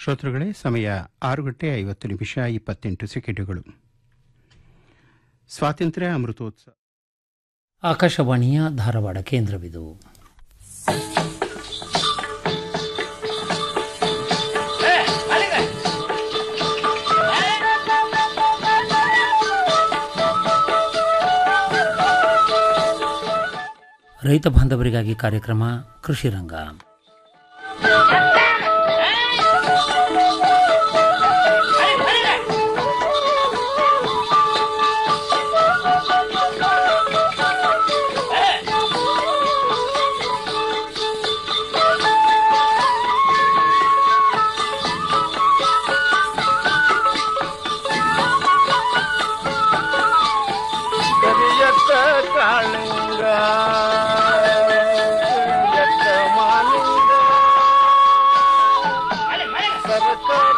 ಶ್ರೋತೃಗಳೇ ಸಮಯ ಆರು ಗಂಟೆ ಐವತ್ತು ನಿಮಿಷ ಇಪ್ಪತ್ತೆಂಟು ಸೆಕೆಂಡುಗಳು ಸ್ವಾತಂತ್ರ್ಯ ಅಮೃತೋತ್ಸವ ಆಕಾಶವಾಣಿಯ ಧಾರವಾಡ ಕೇಂದ್ರವಿದು ರೈತ ಬಾಂಧವರಿಗಾಗಿ ಕಾರ್ಯಕ್ರಮ ಕೃಷಿ ರಂಗ ಕರಿಯತ್ತ ಕಾಳಿಂಗ ಕರಿಯತ್ತ ಮಾಲಿಂಗ ಸರಕಾರ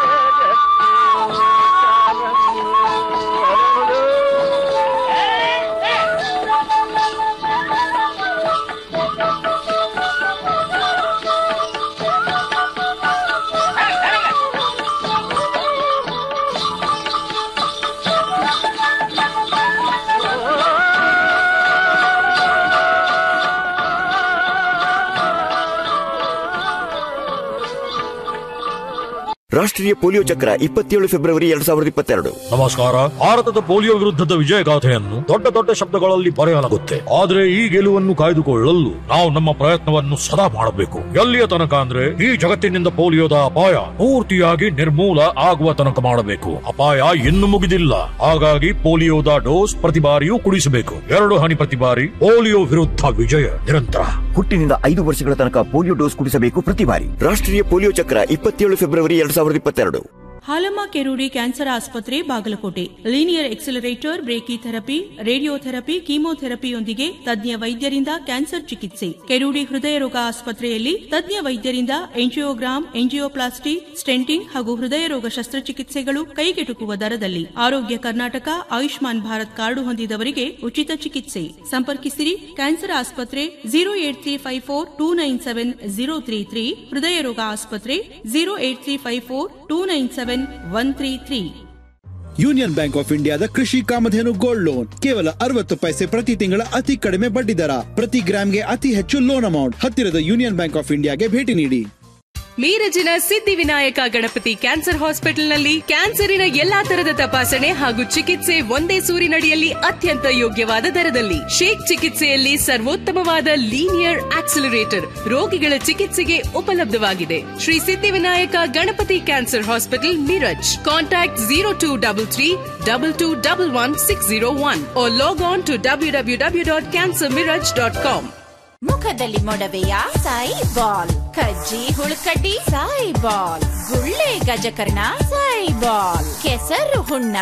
ರಾಷ್ಟ್ರೀಯ ಪೋಲಿಯೋ ಚಕ್ರ ಇಪ್ಪತ್ತೇಳು ಫೆಬ್ರವರಿ ಎರಡ್ ಸಾವಿರದ ಇಪ್ಪತ್ತೆರಡು ನಮಸ್ಕಾರ ಭಾರತದ ಪೋಲಿಯೋ ವಿರುದ್ಧದ ವಿಜಯಗಾಥೆಯನ್ನು ದೊಡ್ಡ ದೊಡ್ಡ ಶಬ್ದಗಳಲ್ಲಿ ಬರೆಯಲಾಗುತ್ತೆ ಆದ್ರೆ ಈ ಗೆಲುವನ್ನು ಕಾಯ್ದುಕೊಳ್ಳಲು ನಾವು ನಮ್ಮ ಪ್ರಯತ್ನವನ್ನು ಸದಾ ಮಾಡಬೇಕು ಎಲ್ಲಿಯ ತನಕ ಅಂದ್ರೆ ಈ ಜಗತ್ತಿನಿಂದ ಪೋಲಿಯೋದ ಅಪಾಯ ಪೂರ್ತಿಯಾಗಿ ನಿರ್ಮೂಲ ಆಗುವ ತನಕ ಮಾಡಬೇಕು ಅಪಾಯ ಇನ್ನು ಮುಗಿದಿಲ್ಲ ಹಾಗಾಗಿ ಪೋಲಿಯೋದ ಡೋಸ್ ಪ್ರತಿ ಬಾರಿಯೂ ಕುಡಿಸಬೇಕು ಎರಡು ಹನಿ ಪ್ರತಿ ಬಾರಿ ಪೋಲಿಯೋ ವಿರುದ್ಧ ವಿಜಯ ನಿರಂತರ ಹುಟ್ಟಿನಿಂದ ಐದು ವರ್ಷಗಳ ತನಕ ಪೋಲಿಯೋ ಡೋಸ್ ಕುಡಿಸಬೇಕು ಪ್ರತಿ ಬಾರಿ ರಾಷ್ಟ್ರೀಯ ಪೋಲಿಯೋ ಚಕ್ರ ಇಪ್ಪತ್ತೇಳು ಫೆಬ್ರವರಿ ಎರಡ್ ಸಾವಿರದ ಇಪ್ಪತ್ತೆರಡು ಹಾಲಮ್ಮ ಕೆರೂರಿ ಕ್ಯಾನ್ಸರ್ ಆಸ್ಪತ್ರೆ Bagalkote linear accelerator brachytherapy radiotherapy ಕೀಮೋಥೆರಪಿಯೊಂದಿಗೆ ತಜ್ಞ ವೈದ್ಯರಿಂದ ಕ್ಯಾನ್ಸರ್ ಚಿಕಿತ್ಸೆ ಕೆರೂಡಿ ಹೃದಯ ರೋಗ ಆಸ್ಪತ್ರೆಯಲ್ಲಿ ತಜ್ಞ ವೈದ್ಯರಿಂದ ಎಂಜಿಯೋಗ್ರಾಮ್ ಎಂಜಿಯೋಪ್ಲಾಸ್ಟಿ ಸ್ಟೆಂಟಿಂಗ್ ಹಾಗೂ ಹೃದಯ ರೋಗ ಶಸ್ತ್ರಚಿಕಿತ್ಸೆಗಳು ಕೈಗೆಟುಕುವ ದರದಲ್ಲಿ ಆರೋಗ್ಯ ಕರ್ನಾಟಕ ಆಯುಷ್ಮಾನ್ ಭಾರತ್ ಕಾರ್ಡು ಹೊಂದಿದವರಿಗೆ ಉಚಿತ ಚಿಕಿತ್ಸೆ ಸಂಪರ್ಕಿಸಿರಿ ಕ್ಯಾನ್ಸರ್ ಆಸ್ಪತ್ರೆ zero eight three five four two nine seven zero three three ಹೃದಯ ರೋಗ ಆಸ್ಪತ್ರೆ zero eight three five four two nine seven one three three union bank of ಇಂಡಿಯಾದ ಕೃಷಿ ಕಾಮಧೇನು ಗೋಲ್ಡ್ ಲೋನ್ ಕೇವಲ ಅರವತ್ತು ಪೈಸೆ ಪ್ರತಿ ತಿಂಗಳ ಅತಿ ಕಡಿಮೆ ಬಡ್ಡಿ ದರ ಪ್ರತಿ ಗ್ರಾಮ್ಗೆ ಅತಿ ಹೆಚ್ಚು ಲೋನ್ ಅಮೌಂಟ್ ಹತ್ತಿರದ ಯೂನಿಯನ್ ಬ್ಯಾಂಕ್ ಆಫ್ ಇಂಡಿಯಾಗೆ ಭೇಟಿ ನೀಡಿ ಮೀರಜಿನ ಸಿದ್ಧಿವಿನಾಯಕ ಗಣಪತಿ ಕ್ಯಾನ್ಸರ್ ಹಾಸ್ಪಿಟಲ್ನಲ್ಲಿ ಕ್ಯಾನ್ಸರಿನ ಎಲ್ಲಾ ತರದ ತಪಾಸಣೆ ಹಾಗೂ ಚಿಕಿತ್ಸೆ ಒಂದೇ ಸೂರಿನಡಿಯಲ್ಲಿ ಅತ್ಯಂತ ಯೋಗ್ಯವಾದ ದರದಲ್ಲಿ ಶೇಕ್ ಚಿಕಿತ್ಸೆಯಲ್ಲಿ ಸರ್ವೋತ್ತಮವಾದ ಲೀನಿಯರ್ ಆಕ್ಸಿಲರೇಟರ್ ರೋಗಿಗಳ ಚಿಕಿತ್ಸೆಗೆ ಉಪಲಬ್ಧವಾಗಿದೆ Shri Siddhivinayak Ganapati cancer hospital Miraj contact zero two double three double two double one six zero one log on to W W W dot cancer Miraj dot com ಮುಖದಲ್ಲಿ ಮೊಡವೆಯ ಸಾಯಿ ಬಾಲ್ ಕಜ್ಜಿ ಹುಳುಕಡ್ಡಿ ಸಾಯಿ ಬಾಲ್ ಗುಳ್ಳೆ ಗಜಕರ್ಣ ಸಾಯಿ ಬಾಲ್ ಕೆಸರು ಹುಣ್ಣ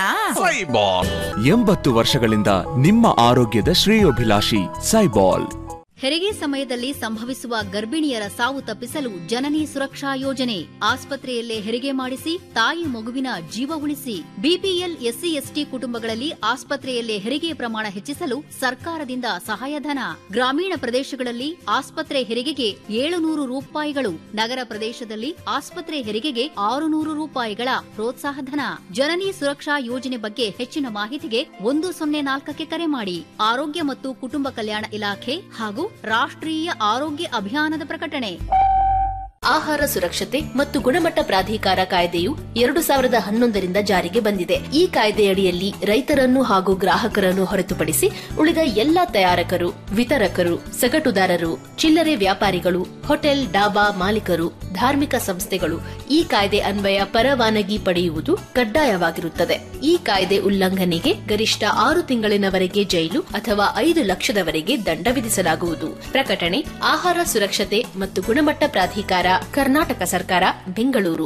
ಎಂಬತ್ತು ವರ್ಷಗಳಿಂದ ನಿಮ್ಮ ಆರೋಗ್ಯದ ಶ್ರೇಯೋಭಿಲಾಷಿ ಸೈಬಾಲ್ ಹೆರಿಗೆ ಸಮಯದಲ್ಲಿ ಸಂಭವಿಸುವ ಗರ್ಭಿಣಿಯರ ಸಾವು ತಪ್ಪಿಸಲು ಜನನಿ ಸುರಕ್ಷಾ ಯೋಜನೆ ಆಸ್ಪತ್ರೆಯಲ್ಲೇ ಹೆರಿಗೆ ಮಾಡಿಸಿ ತಾಯಿ ಮಗುವಿನ ಜೀವ ಉಳಿಸಿ ಬಿಪಿಎಲ್ ಎಸ್ಸಿ ಎಸ್ಟಿ ಕುಟುಂಬಗಳಲ್ಲಿ ಆಸ್ಪತ್ರೆಯಲ್ಲೇ ಹೆರಿಗೆ ಪ್ರಮಾಣ ಹೆಚ್ಚಿಸಲು ಸರ್ಕಾರದಿಂದ ಸಹಾಯಧನ ಗ್ರಾಮೀಣ ಪ್ರದೇಶಗಳಲ್ಲಿ ಆಸ್ಪತ್ರೆ ಹೆರಿಗೆಗೆ ಏಳುನೂರು ರೂಪಾಯಿಗಳು ನಗರ ಪ್ರದೇಶದಲ್ಲಿ ಆಸ್ಪತ್ರೆ ಹೆರಿಗೆಗೆ ಆರುನೂರು ರೂಪಾಯಿಗಳ ಪ್ರೋತ್ಸಾಹಧನ ಜನನಿ ಸುರಕ್ಷಾ ಯೋಜನೆ ಬಗ್ಗೆ ಹೆಚ್ಚಿನ ಮಾಹಿತಿಗೆ ಒಂದು ಸೊನ್ನೆ ನಾಲ್ಕಕ್ಕೆ ಕರೆ ಮಾಡಿ ಆರೋಗ್ಯ ಮತ್ತು ಕುಟುಂಬ ಕಲ್ಯಾಣ ಇಲಾಖೆ ಹಾಗೂ ರಾಷ್ಟ್ರೀಯ ಆರೋಗ್ಯ ಅಭಿಯಾನದ ಪ್ರಕಟಣೆ ಆಹಾರ ಸುರಕ್ಷತೆ ಮತ್ತು ಗುಣಮಟ್ಟ ಪ್ರಾಧಿಕಾರ ಕಾಯ್ದೆಯು ಎರಡು ಸಾವಿರದ ಹನ್ನೊಂದರಿಂದ ಜಾರಿಗೆ ಬಂದಿದೆ ಈ ಕಾಯ್ದೆಯಡಿಯಲ್ಲಿ ರೈತರನ್ನು ಹಾಗೂ ಗ್ರಾಹಕರನ್ನು ಹೊರತುಪಡಿಸಿ ಉಳಿದ ಎಲ್ಲಾ ತಯಾರಕರು ವಿತರಕರು ಸಗಟುದಾರರು ಚಿಲ್ಲರೆ ವ್ಯಾಪಾರಿಗಳು ಹೋಟೆಲ್ ಡಾಬಾ ಮಾಲೀಕರು ಧಾರ್ಮಿಕ ಸಂಸ್ಥೆಗಳು ಈ ಕಾಯ್ದೆ ಅನ್ವಯ ಪರವಾನಗಿ ಪಡೆಯುವುದು ಕಡ್ಡಾಯವಾಗಿರುತ್ತದೆ ಈ ಕಾಯ್ದೆ ಉಲ್ಲಂಘನೆಗೆ ಗರಿಷ್ಠ ಆರು ತಿಂಗಳಿನವರೆಗೆ ಜೈಲು ಅಥವಾ ಐದು ಲಕ್ಷದವರೆಗೆ ದಂಡ ವಿಧಿಸಲಾಗುವುದು ಪ್ರಕಟಣೆ ಆಹಾರ ಸುರಕ್ಷತೆ ಮತ್ತು ಗುಣಮಟ್ಟ ಪ್ರಾಧಿಕಾರ ಕರ್ನಾಟಕ ಸರ್ಕಾರ ಬೆಂಗಳೂರು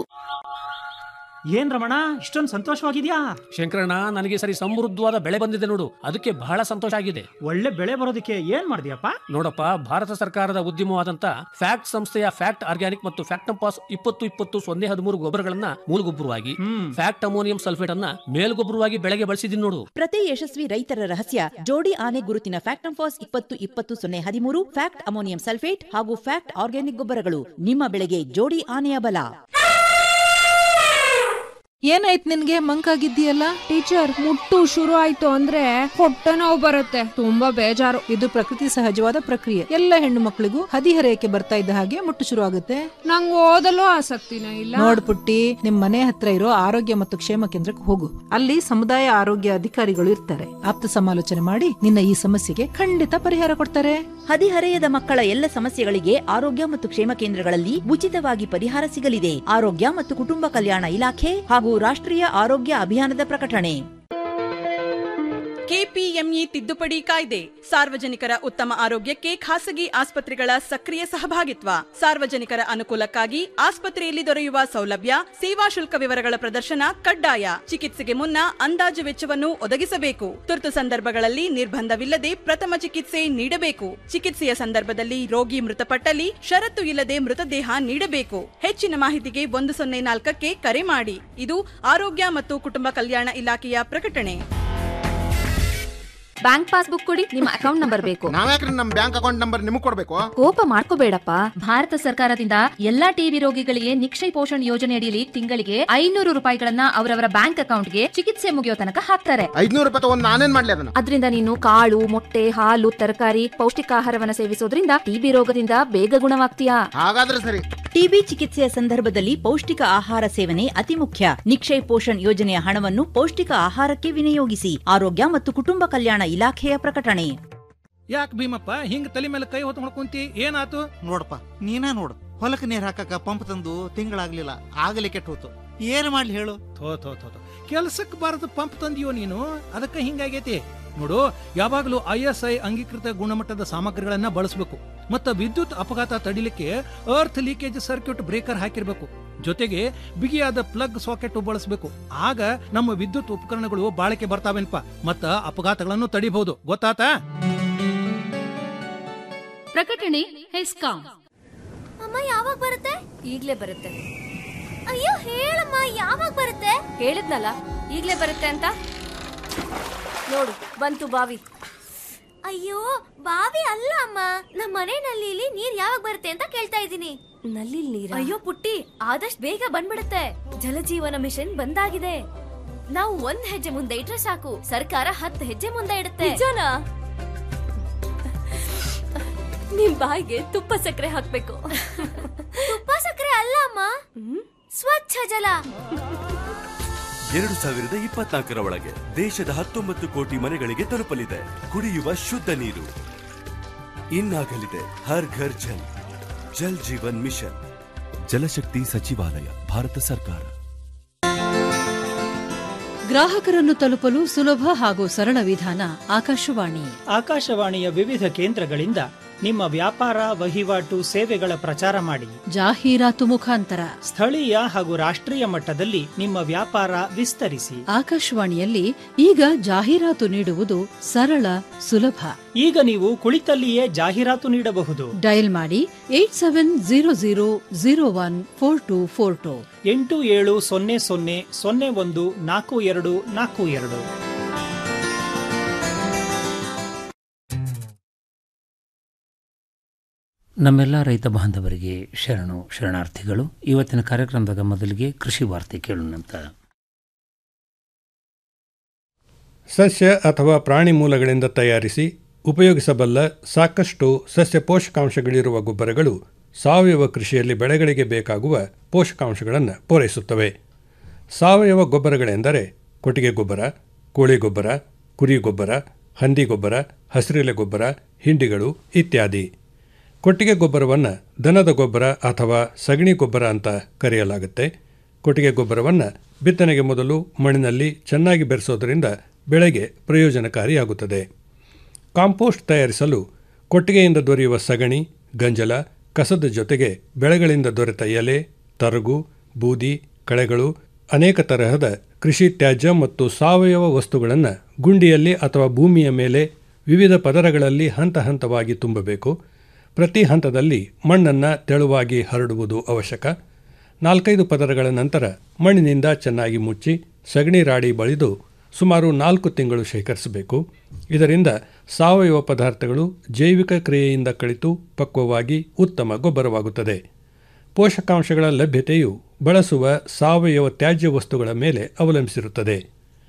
ಏನ್ ರಮಣ ಇಷ್ಟೊಂದು ಸಂತೋಷವಾಗಿದ್ಯಾ ಶಂಕರಣ್ಣ ನನಗೆ ಸರಿ ಸಮೃದ್ಧವಾದ ಬೆಳೆ ಬಂದಿದೆ ನೋಡು ಅದಕ್ಕೆ ಬಹಳ ಸಂತೋಷ ಆಗಿದೆ ಒಳ್ಳೆ ಬೆಳೆ ಬರೋದಕ್ಕೆ ಏನ್ ಮಾಡಿದ್ಯಪ್ಪ ನೋಡಪ್ಪ ಭಾರತ ಸರ್ಕಾರದ ಉದ್ಯಮವಾದಂತ ಫ್ಯಾಕ್ಟ್ ಸಂಸ್ಥೆಯ ಫ್ಯಾಕ್ಟ್ ಆರ್ಗ್ಯಾನಿಕ್ ಮತ್ತು ಫ್ಯಾಕ್ಟ್ ಪಾಸ್ ಇಪ್ಪತ್ತು ಇಪ್ಪತ್ತು ಸೊನ್ನೆ ಹದಿಮೂರು ಗೊಬ್ಬರಗಳನ್ನ ಮೂಲಗೊಬ್ಬರವಾಗಿ ಫ್ಯಾಕ್ಟ್ ಅಮೋನಿಯಂ ಸಲ್ಫೇಟ್ ಅನ್ನ ಮೇಲ್ಗೊಬ್ಬರವಾಗಿ ಬೆಳೆಗೆ ಬಳಸಿದೀನಿ ನೋಡು ಪ್ರತಿ ಯಶಸ್ವಿ ರೈತರ ರಹಸ್ಯ ಜೋಡಿ ಆನೆ ಗುರುತಿನ ಫ್ಯಾಕ್ಟ್ ಫಾಸ್ ಇಪ್ಪತ್ತು ಇಪ್ಪತ್ತು ಸೊನ್ನೆ ಹದಿಮೂರು ಫ್ಯಾಕ್ಟ್ ಅಮೋನಿಯಂ ಸಲ್ಫೇಟ್ ಹಾಗೂ ಫ್ಯಾಕ್ಟ್ ಆರ್ಗ್ಯಾನಿಕ್ ಗೊಬ್ಬರಗಳು ನಿಮ್ಮ ಬೆಳೆಗೆ ಜೋಡಿ ಆನೆಯ ಬಲ ಏನಾಯ್ತು ನಿನ್ಗೆ ಮಂಕಾಗಿದ್ದೀಯಲ್ಲ ಟೀಚರ್ ಮುಟ್ಟು ಶುರು ಆಯ್ತು ಅಂದ್ರೆ ಹೊಟ್ಟೆ ನೋವು ಬರುತ್ತೆ ತುಂಬಾ ಬೇಜಾರು ಇದು ಪ್ರಕೃತಿ ಸಹಜವಾದ ಪ್ರಕ್ರಿಯೆ ಎಲ್ಲ ಹೆಣ್ಣು ಮಕ್ಕಳಿಗೂ ಹದಿಹರೆಯಕ್ಕೆ ಬರ್ತಾ ಇದ್ದ ಹಾಗೆ ಮುಟ್ಟು ಶುರು ಆಗುತ್ತೆ ನಂಗೆ ಓದಲು ಆಸಕ್ತಿನೇ ಇಲ್ಲ ನೋಡ್ ಪುಟ್ಟಿ ನಿಮ್ ಮನೆ ಹತ್ರ ಇರೋ ಆರೋಗ್ಯ ಮತ್ತು ಕ್ಷೇಮ ಕೇಂದ್ರಕ್ಕೆ ಹೋಗು ಅಲ್ಲಿ ಸಮುದಾಯ ಆರೋಗ್ಯ ಅಧಿಕಾರಿಗಳು ಇರ್ತಾರೆ ಆಪ್ತ ಸಮಾಲೋಚನೆ ಮಾಡಿ ನಿನ್ನ ಈ ಸಮಸ್ಯೆಗೆ ಖಂಡಿತ ಪರಿಹಾರ ಕೊಡ್ತಾರೆ ಹದಿಹರೆಯದ ಮಕ್ಕಳ ಎಲ್ಲ ಸಮಸ್ಯೆಗಳಿಗೆ ಆರೋಗ್ಯ ಮತ್ತು ಕ್ಷೇಮ ಕೇಂದ್ರಗಳಲ್ಲಿ ಉಚಿತವಾಗಿ ಪರಿಹಾರ ಸಿಗಲಿದೆ ಆರೋಗ್ಯ ಮತ್ತು ಕುಟುಂಬ ಕಲ್ಯಾಣ ಇಲಾಖೆ ಹಾಗೂ ರಾಷ್ಟ್ರೀಯ ಆರೋಗ್ಯ ಅಭಿಯಾನದ ಪ್ರಕಟಣೆ ಕೆಪಿಎಂಇ ತಿದ್ದುಪಡಿ ಕಾಯ್ದೆ ಸಾರ್ವಜನಿಕರ ಉತ್ತಮ ಆರೋಗ್ಯಕ್ಕೆ ಖಾಸಗಿ ಆಸ್ಪತ್ರೆಗಳ ಸಕ್ರಿಯ ಸಹಭಾಗಿತ್ವ ಸಾರ್ವಜನಿಕರ ಅನುಕೂಲಕ್ಕಾಗಿ ಆಸ್ಪತ್ರೆಯಲ್ಲಿ ದೊರೆಯುವ ಸೌಲಭ್ಯ ಸೇವಾ ಶುಲ್ಕ ವಿವರಗಳ ಪ್ರದರ್ಶನ ಕಡ್ಡಾಯ ಚಿಕಿತ್ಸೆಗೆ ಮುನ್ನ ಅಂದಾಜು ವೆಚ್ಚವನ್ನು ಒದಗಿಸಬೇಕು ತುರ್ತು ಸಂದರ್ಭಗಳಲ್ಲಿ ನಿರ್ಬಂಧವಿಲ್ಲದೆ ಪ್ರಥಮ ಚಿಕಿತ್ಸೆ ನೀಡಬೇಕು ಚಿಕಿತ್ಸೆಯ ಸಂದರ್ಭದಲ್ಲಿ ರೋಗಿ ಮೃತಪಟ್ಟಲ್ಲಿ ಷರತ್ತು ಇಲ್ಲದೆ ಮೃತದೇಹ ನೀಡಬೇಕು ಹೆಚ್ಚಿನ ಮಾಹಿತಿಗೆ ಒಂದು ಸೊನ್ನೆ ನಾಲ್ಕಕ್ಕೆ ಕರೆ ಮಾಡಿ ಇದು ಆರೋಗ್ಯ ಮತ್ತು ಕುಟುಂಬ ಕಲ್ಯಾಣ ಇಲಾಖೆಯ ಪ್ರಕಟಣೆ ಬ್ಯಾಂಕ್ ಪಾಸ್ಬುಕ್ ಕೊಡಿ ನಿಮ್ಮ ಅಕೌಂಟ್ ನಂಬರ್ ಬೇಕು ನಾವ್ಯಾಕ್ರಿ ನಮ್ ಬ್ಯಾಂಕ್ ಅಕೌಂಟ್ ನಂಬರ್ ನಿಮಗ್ ಕೊಡ್ಬೇಕು ಕೋಪ ಮಾಡ್ಕೋಬೇಡಪ್ಪ ಭಾರತ ಸರ್ಕಾರದಿಂದ ಎಲ್ಲಾ ಟಿಬಿ ರೋಗಿಗಳಿಗೆ ನಿಕ್ಷಯ ಪೋಷಣ್ ಯೋಜನೆ ಅಡಿಯಲ್ಲಿ ತಿಂಗಳಿಗೆ ಐನೂರು ರೂಪಾಯಿಗಳನ್ನ ಅವರವರ ಬ್ಯಾಂಕ್ ಅಕೌಂಟ್ಗೆ ಚಿಕಿತ್ಸೆ ಮುಗಿಯೋ ತನಕ ಹಾಕ್ತಾರೆ ಐದ್ನೂರು ರೂಪಾಯಿ ತಗೊಂಡ್ ನಾನೇನ್ ಮಾಡ್ಲಿ ಅದನ್ನ ಅದರಿಂದ ನೀನು ಕಾಳು ಮೊಟ್ಟೆ ಹಾಲು ತರಕಾರಿ ಪೌಷ್ಟಿಕಾಹಾರವನ್ನ ಸೇವಿಸೋದ್ರಿಂದ ಟಿಬಿ ರೋಗದಿಂದ ಬೇಗ ಗುಣವಾಗ್ತೀಯಾ ಹಾಗಾದ್ರೆ ಸರಿ ಟಿಬಿ ಚಿಕಿತ್ಸೆಯ ಸಂದರ್ಭದಲ್ಲಿ ಪೌಷ್ಟಿಕ ಆಹಾರ ಸೇವನೆ ಅತಿ ಮುಖ್ಯ ನಿಕ್ಷಯ್ ಪೋಷಣ್ ಯೋಜನೆಯ ಹಣವನ್ನು ಪೌಷ್ಟಿಕ ಆಹಾರಕ್ಕೆ ವಿನಿಯೋಗಿಸಿ ಆರೋಗ್ಯ ಮತ್ತು ಕುಟುಂಬ ಕಲ್ಯಾಣ ಇಲಾಖೆಯ ಪ್ರಕಟಣೆ ಯಾಕೆ ಭೀಮಪ್ಪ ಹಿಂಗ್ ತಲೆ ಮೇಲೆ ಕೈ ಹೊತ್ಕೊಂಡು ಕುಂತಿ ಏನಾತು ನೋಡಪ್ಪ ನೀನ ನೋಡು ಹೊಲಕ್ಕೆ ನೀರ್ ಹಾಕಕ್ಕ ಪಂಪ್ ತಂದು ತಿಂಗಳಾಗ್ಲಿಲ್ಲ ಆಗಲೇ ಕೆಟ್ಟ ಹೋತು ಏನ್ ಮಾಡ್ಲಿ ಹೇಳು ಥೋ ಥೋ ಥೋ ಥೋ. ಕೆಲ್ಸಕ್ಕೆ ಬಾರದು ಪಂಪ್ ತಂದಿಯೋ ನೀನು ಅದಕ್ಕೆ ಹಿಂಗಾಗೈತಿ ನೋಡು ಯಾವಾಗಲೂ ಐ ಎಸ್ ಐ ಅಂಗೀಕೃತ ಗುಣಮಟ್ಟದ ಸಾಮಗ್ರಿಗಳನ್ನ ಬಳಸಬೇಕು ಮತ್ತು ವಿದ್ಯುತ್ ಅಪಘಾತ ತಡಿಲಿಕ್ಕೆ ಅರ್ತ್ ಲೀಕೇಜ್ ಸರ್ಕ್ಯೂಟ್ ಬ್ರೇಕರ್ ಹಾಕಿರ್ಬೇಕು ಜೊತೆಗೆ ಬಿಗಿಯಾದ ಪ್ಲಗ್ ಸಾಕೆಟ್ ಬಳಸಬೇಕು ಆಗ ನಮ್ಮ ವಿದ್ಯುತ್ ಉಪಕರಣಗಳು ಬಾಳಿಕೆ ಬರ್ತಾವೇನಪ್ಪ ಮತ್ತ ಅಪಘಾತಗಳನ್ನು ತಡಿಬಹುದು ಗೊತ್ತಾತಾ ಪ್ರಕಟಣೆ ಹೆಸ್ಕಾಂ ಅಮ್ಮ ಯಾವಾಗ ಬರುತ್ತೆ ಈಗ್ಲೇ ಬರುತ್ತೆ ಅಯ್ಯೋ ಹೇಳಮ್ಮ ಯಾವಾಗ ಬರುತ್ತೆ ಹೇಳಿದ್ನಲ್ಲ ಈಗ್ಲೇ ಬರುತ್ತೆ ಅಂತ ನೋಡು ಬಂತು ಬಾವಿ ಅಯ್ಯೋ ಬಾವಿ ಅಲ್ಲ ಅಮ್ಮ ನಮ್ಮ ಮನೆ ನಲ್ಲಿಲಿ ನೀರ್ ಯಾವಾಗ ಬರುತ್ತೆ ಅಂತ ಕೇಳ್ತಾ ಇದ್ದೀನಿ ನಲ್ಲಿ ನೀರ ಅಯ್ಯೋ ಪುಟ್ಟಿ ಆದಷ್ಟು ಬೇಗ ಬಂದ್ಬಿಡುತ್ತೆ ಜಲಜೀವನ ಮಿಷನ್ ಬಂದಾಗಿದೆ ನಾವು ಒಂದ್ ಹೆಜ್ಜೆ ಮುಂದೆ ಇಟ್ರೆ ಸಾಕು ಸರ್ಕಾರ ಹತ್ತು ಹೆಜ್ಜೆ ಮುಂದೆ ಇಡುತ್ತೆ ನಿಜನಾ? ನಿಮ್ ಬಾಯಿಗೆ ತುಪ್ಪ ಸಕ್ಕರೆ ಹಾಕ್ಬೇಕು ತುಪ್ಪ ಸಕ್ಕರೆ ಅಲ್ಲ ಅಮ್ಮ ಸ್ವಚ್ಛ ಜಲ ಎರಡು ಸಾವಿರದ ಇಪ್ಪತ್ನಾಲ್ಕರ ಒಳಗೆ ದೇಶದ ಹತ್ತೊಂಬತ್ತು ಕೋಟಿ ಮನೆಗಳಿಗೆ ತಲುಪಲಿದೆ ಕುಡಿಯುವ ಶುದ್ಧ ನೀರು ಇನ್ನಾಗಲಿದೆ ಹರ್ ಘರ್ ಜಲ್ ಜಲ್ ಜೀವನ್ ಮಿಷನ್ ಜಲಶಕ್ತಿ ಸಚಿವಾಲಯ ಭಾರತ ಸರ್ಕಾರ ಗ್ರಾಹಕರನ್ನು ತಲುಪಲು ಸುಲಭ ಹಾಗೂ ಸರಳ ವಿಧಾನ ಆಕಾಶವಾಣಿ ಆಕಾಶವಾಣಿಯ ವಿವಿಧ ಕೇಂದ್ರಗಳಿಂದ ನಿಮ್ಮ ವ್ಯಾಪಾರ ವಹಿವಾಟು ಸೇವೆಗಳ ಪ್ರಚಾರ ಮಾಡಿ ಜಾಹೀರಾತು ಮುಖಾಂತರ ಸ್ಥಳೀಯ ಹಾಗೂ ರಾಷ್ಟ್ರೀಯ ಮಟ್ಟದಲ್ಲಿ ನಿಮ್ಮ ವ್ಯಾಪಾರ ವಿಸ್ತರಿಸಿ ಆಕಾಶವಾಣಿಯಲ್ಲಿ ಈಗ ಜಾಹೀರಾತು ನೀಡುವುದು ಸರಳ ಸುಲಭ ಈಗ ನೀವು ಕುಳಿತಲ್ಲಿಯೇ ಜಾಹೀರಾತು ನೀಡಬಹುದು ಡಯಲ್ ಮಾಡಿ eight seven zero zero zero one four two four two ಎಂಟು ಏಳು ಸೊನ್ನೆ ಸೊನ್ನೆ ಸೊನ್ನೆ ಒಂದು ನಾಲ್ಕು ಎರಡು ನಾಲ್ಕು ಎರಡು ನಮ್ಮೆಲ್ಲ ರೈತ ಬಾಂಧವರಿಗೆ ಶರಣು ಶರಣಾರ್ಥಿಗಳು ಇವತ್ತಿನ ಕಾರ್ಯಕ್ರಮದಾಗ ಮೊದಲಿಗೆ ಕೃಷಿ ವಾರ್ತೆ ಕೇಳೋಣಂತ ಸಸ್ಯ ಅಥವಾ ಪ್ರಾಣಿ ಮೂಲಗಳಿಂದ ತಯಾರಿಸಿ ಉಪಯೋಗಿಸಬಲ್ಲ ಸಾಕಷ್ಟು ಸಸ್ಯ ಪೋಷಕಾಂಶಗಳಿರುವ ಗೊಬ್ಬರಗಳು ಸಾವಯವ ಕೃಷಿಯಲ್ಲಿ ಬೆಳೆಗಳಿಗೆ ಬೇಕಾಗುವ ಪೋಷಕಾಂಶಗಳನ್ನು ಪೂರೈಸುತ್ತವೆ ಸಾವಯವ ಗೊಬ್ಬರಗಳೆಂದರೆ ಕೊಟ್ಟಿಗೆ ಗೊಬ್ಬರ ಕೋಳಿ ಗೊಬ್ಬರ ಕುರಿ ಗೊಬ್ಬರ ಹಂದಿ ಗೊಬ್ಬರ ಹಸಿರೆಲೆ ಗೊಬ್ಬರ ಹಿಂಡಿಗಳು ಇತ್ಯಾದಿ ಕೊಟ್ಟಿಗೆ ಗೊಬ್ಬರವನ್ನು ದನದ ಗೊಬ್ಬರ ಅಥವಾ ಸಗಣಿ ಗೊಬ್ಬರ ಅಂತ ಕರೆಯಲಾಗುತ್ತೆ ಕೊಟ್ಟಿಗೆ ಗೊಬ್ಬರವನ್ನು ಬಿತ್ತನೆಗೆ ಮೊದಲು ಮಣ್ಣಿನಲ್ಲಿ ಚೆನ್ನಾಗಿ ಬೆರೆಸೋದರಿಂದ ಬೆಳೆಗೆ ಪ್ರಯೋಜನಕಾರಿಯಾಗುತ್ತದೆ ಕಾಂಪೋಸ್ಟ್ ತಯಾರಿಸಲು ಕೊಟ್ಟಿಗೆಯಿಂದ ದೊರೆಯುವ ಸಗಣಿ ಗಂಜಲ ಕಸದ ಜೊತೆಗೆ ಬೆಳೆಗಳಿಂದ ದೊರೆತ ಎಲೆ ತರಗು ಬೂದಿ ಕಳೆಗಳು ಅನೇಕ ತರಹದ ಕೃಷಿ ತ್ಯಾಜ್ಯ ಮತ್ತು ಸಾವಯವ ವಸ್ತುಗಳನ್ನು ಗುಂಡಿಯಲ್ಲಿ ಅಥವಾ ಭೂಮಿಯ ಮೇಲೆ ವಿವಿಧ ಪದರಗಳಲ್ಲಿ ಹಂತ ಹಂತವಾಗಿ ತುಂಬಬೇಕು ಪ್ರತಿ ಹಂತದಲ್ಲಿ ಮಣ್ಣನ್ನು ತೆಳುವಾಗಿ ಹರಡುವುದು ಅವಶ್ಯಕ ನಾಲ್ಕೈದು ಪದರಗಳ ನಂತರ ಮಣ್ಣಿನಿಂದ ಚೆನ್ನಾಗಿ ಮುಚ್ಚಿ ಸಗಣಿ ರಾಡಿ ಬಳಿದು ಸುಮಾರು ನಾಲ್ಕು ತಿಂಗಳು ಶೇಖರಿಸಬೇಕು ಇದರಿಂದ ಸಾವಯವ ಪದಾರ್ಥಗಳು ಜೈವಿಕ ಕ್ರಿಯೆಯಿಂದ ಕಳಿತು ಪಕ್ವವಾಗಿ ಉತ್ತಮ ಗೊಬ್ಬರವಾಗುತ್ತದೆ ಪೋಷಕಾಂಶಗಳ ಲಭ್ಯತೆಯು ಬಳಸುವ ಸಾವಯವ ತ್ಯಾಜ್ಯ ವಸ್ತುಗಳ ಮೇಲೆ ಅವಲಂಬಿಸಿರುತ್ತದೆ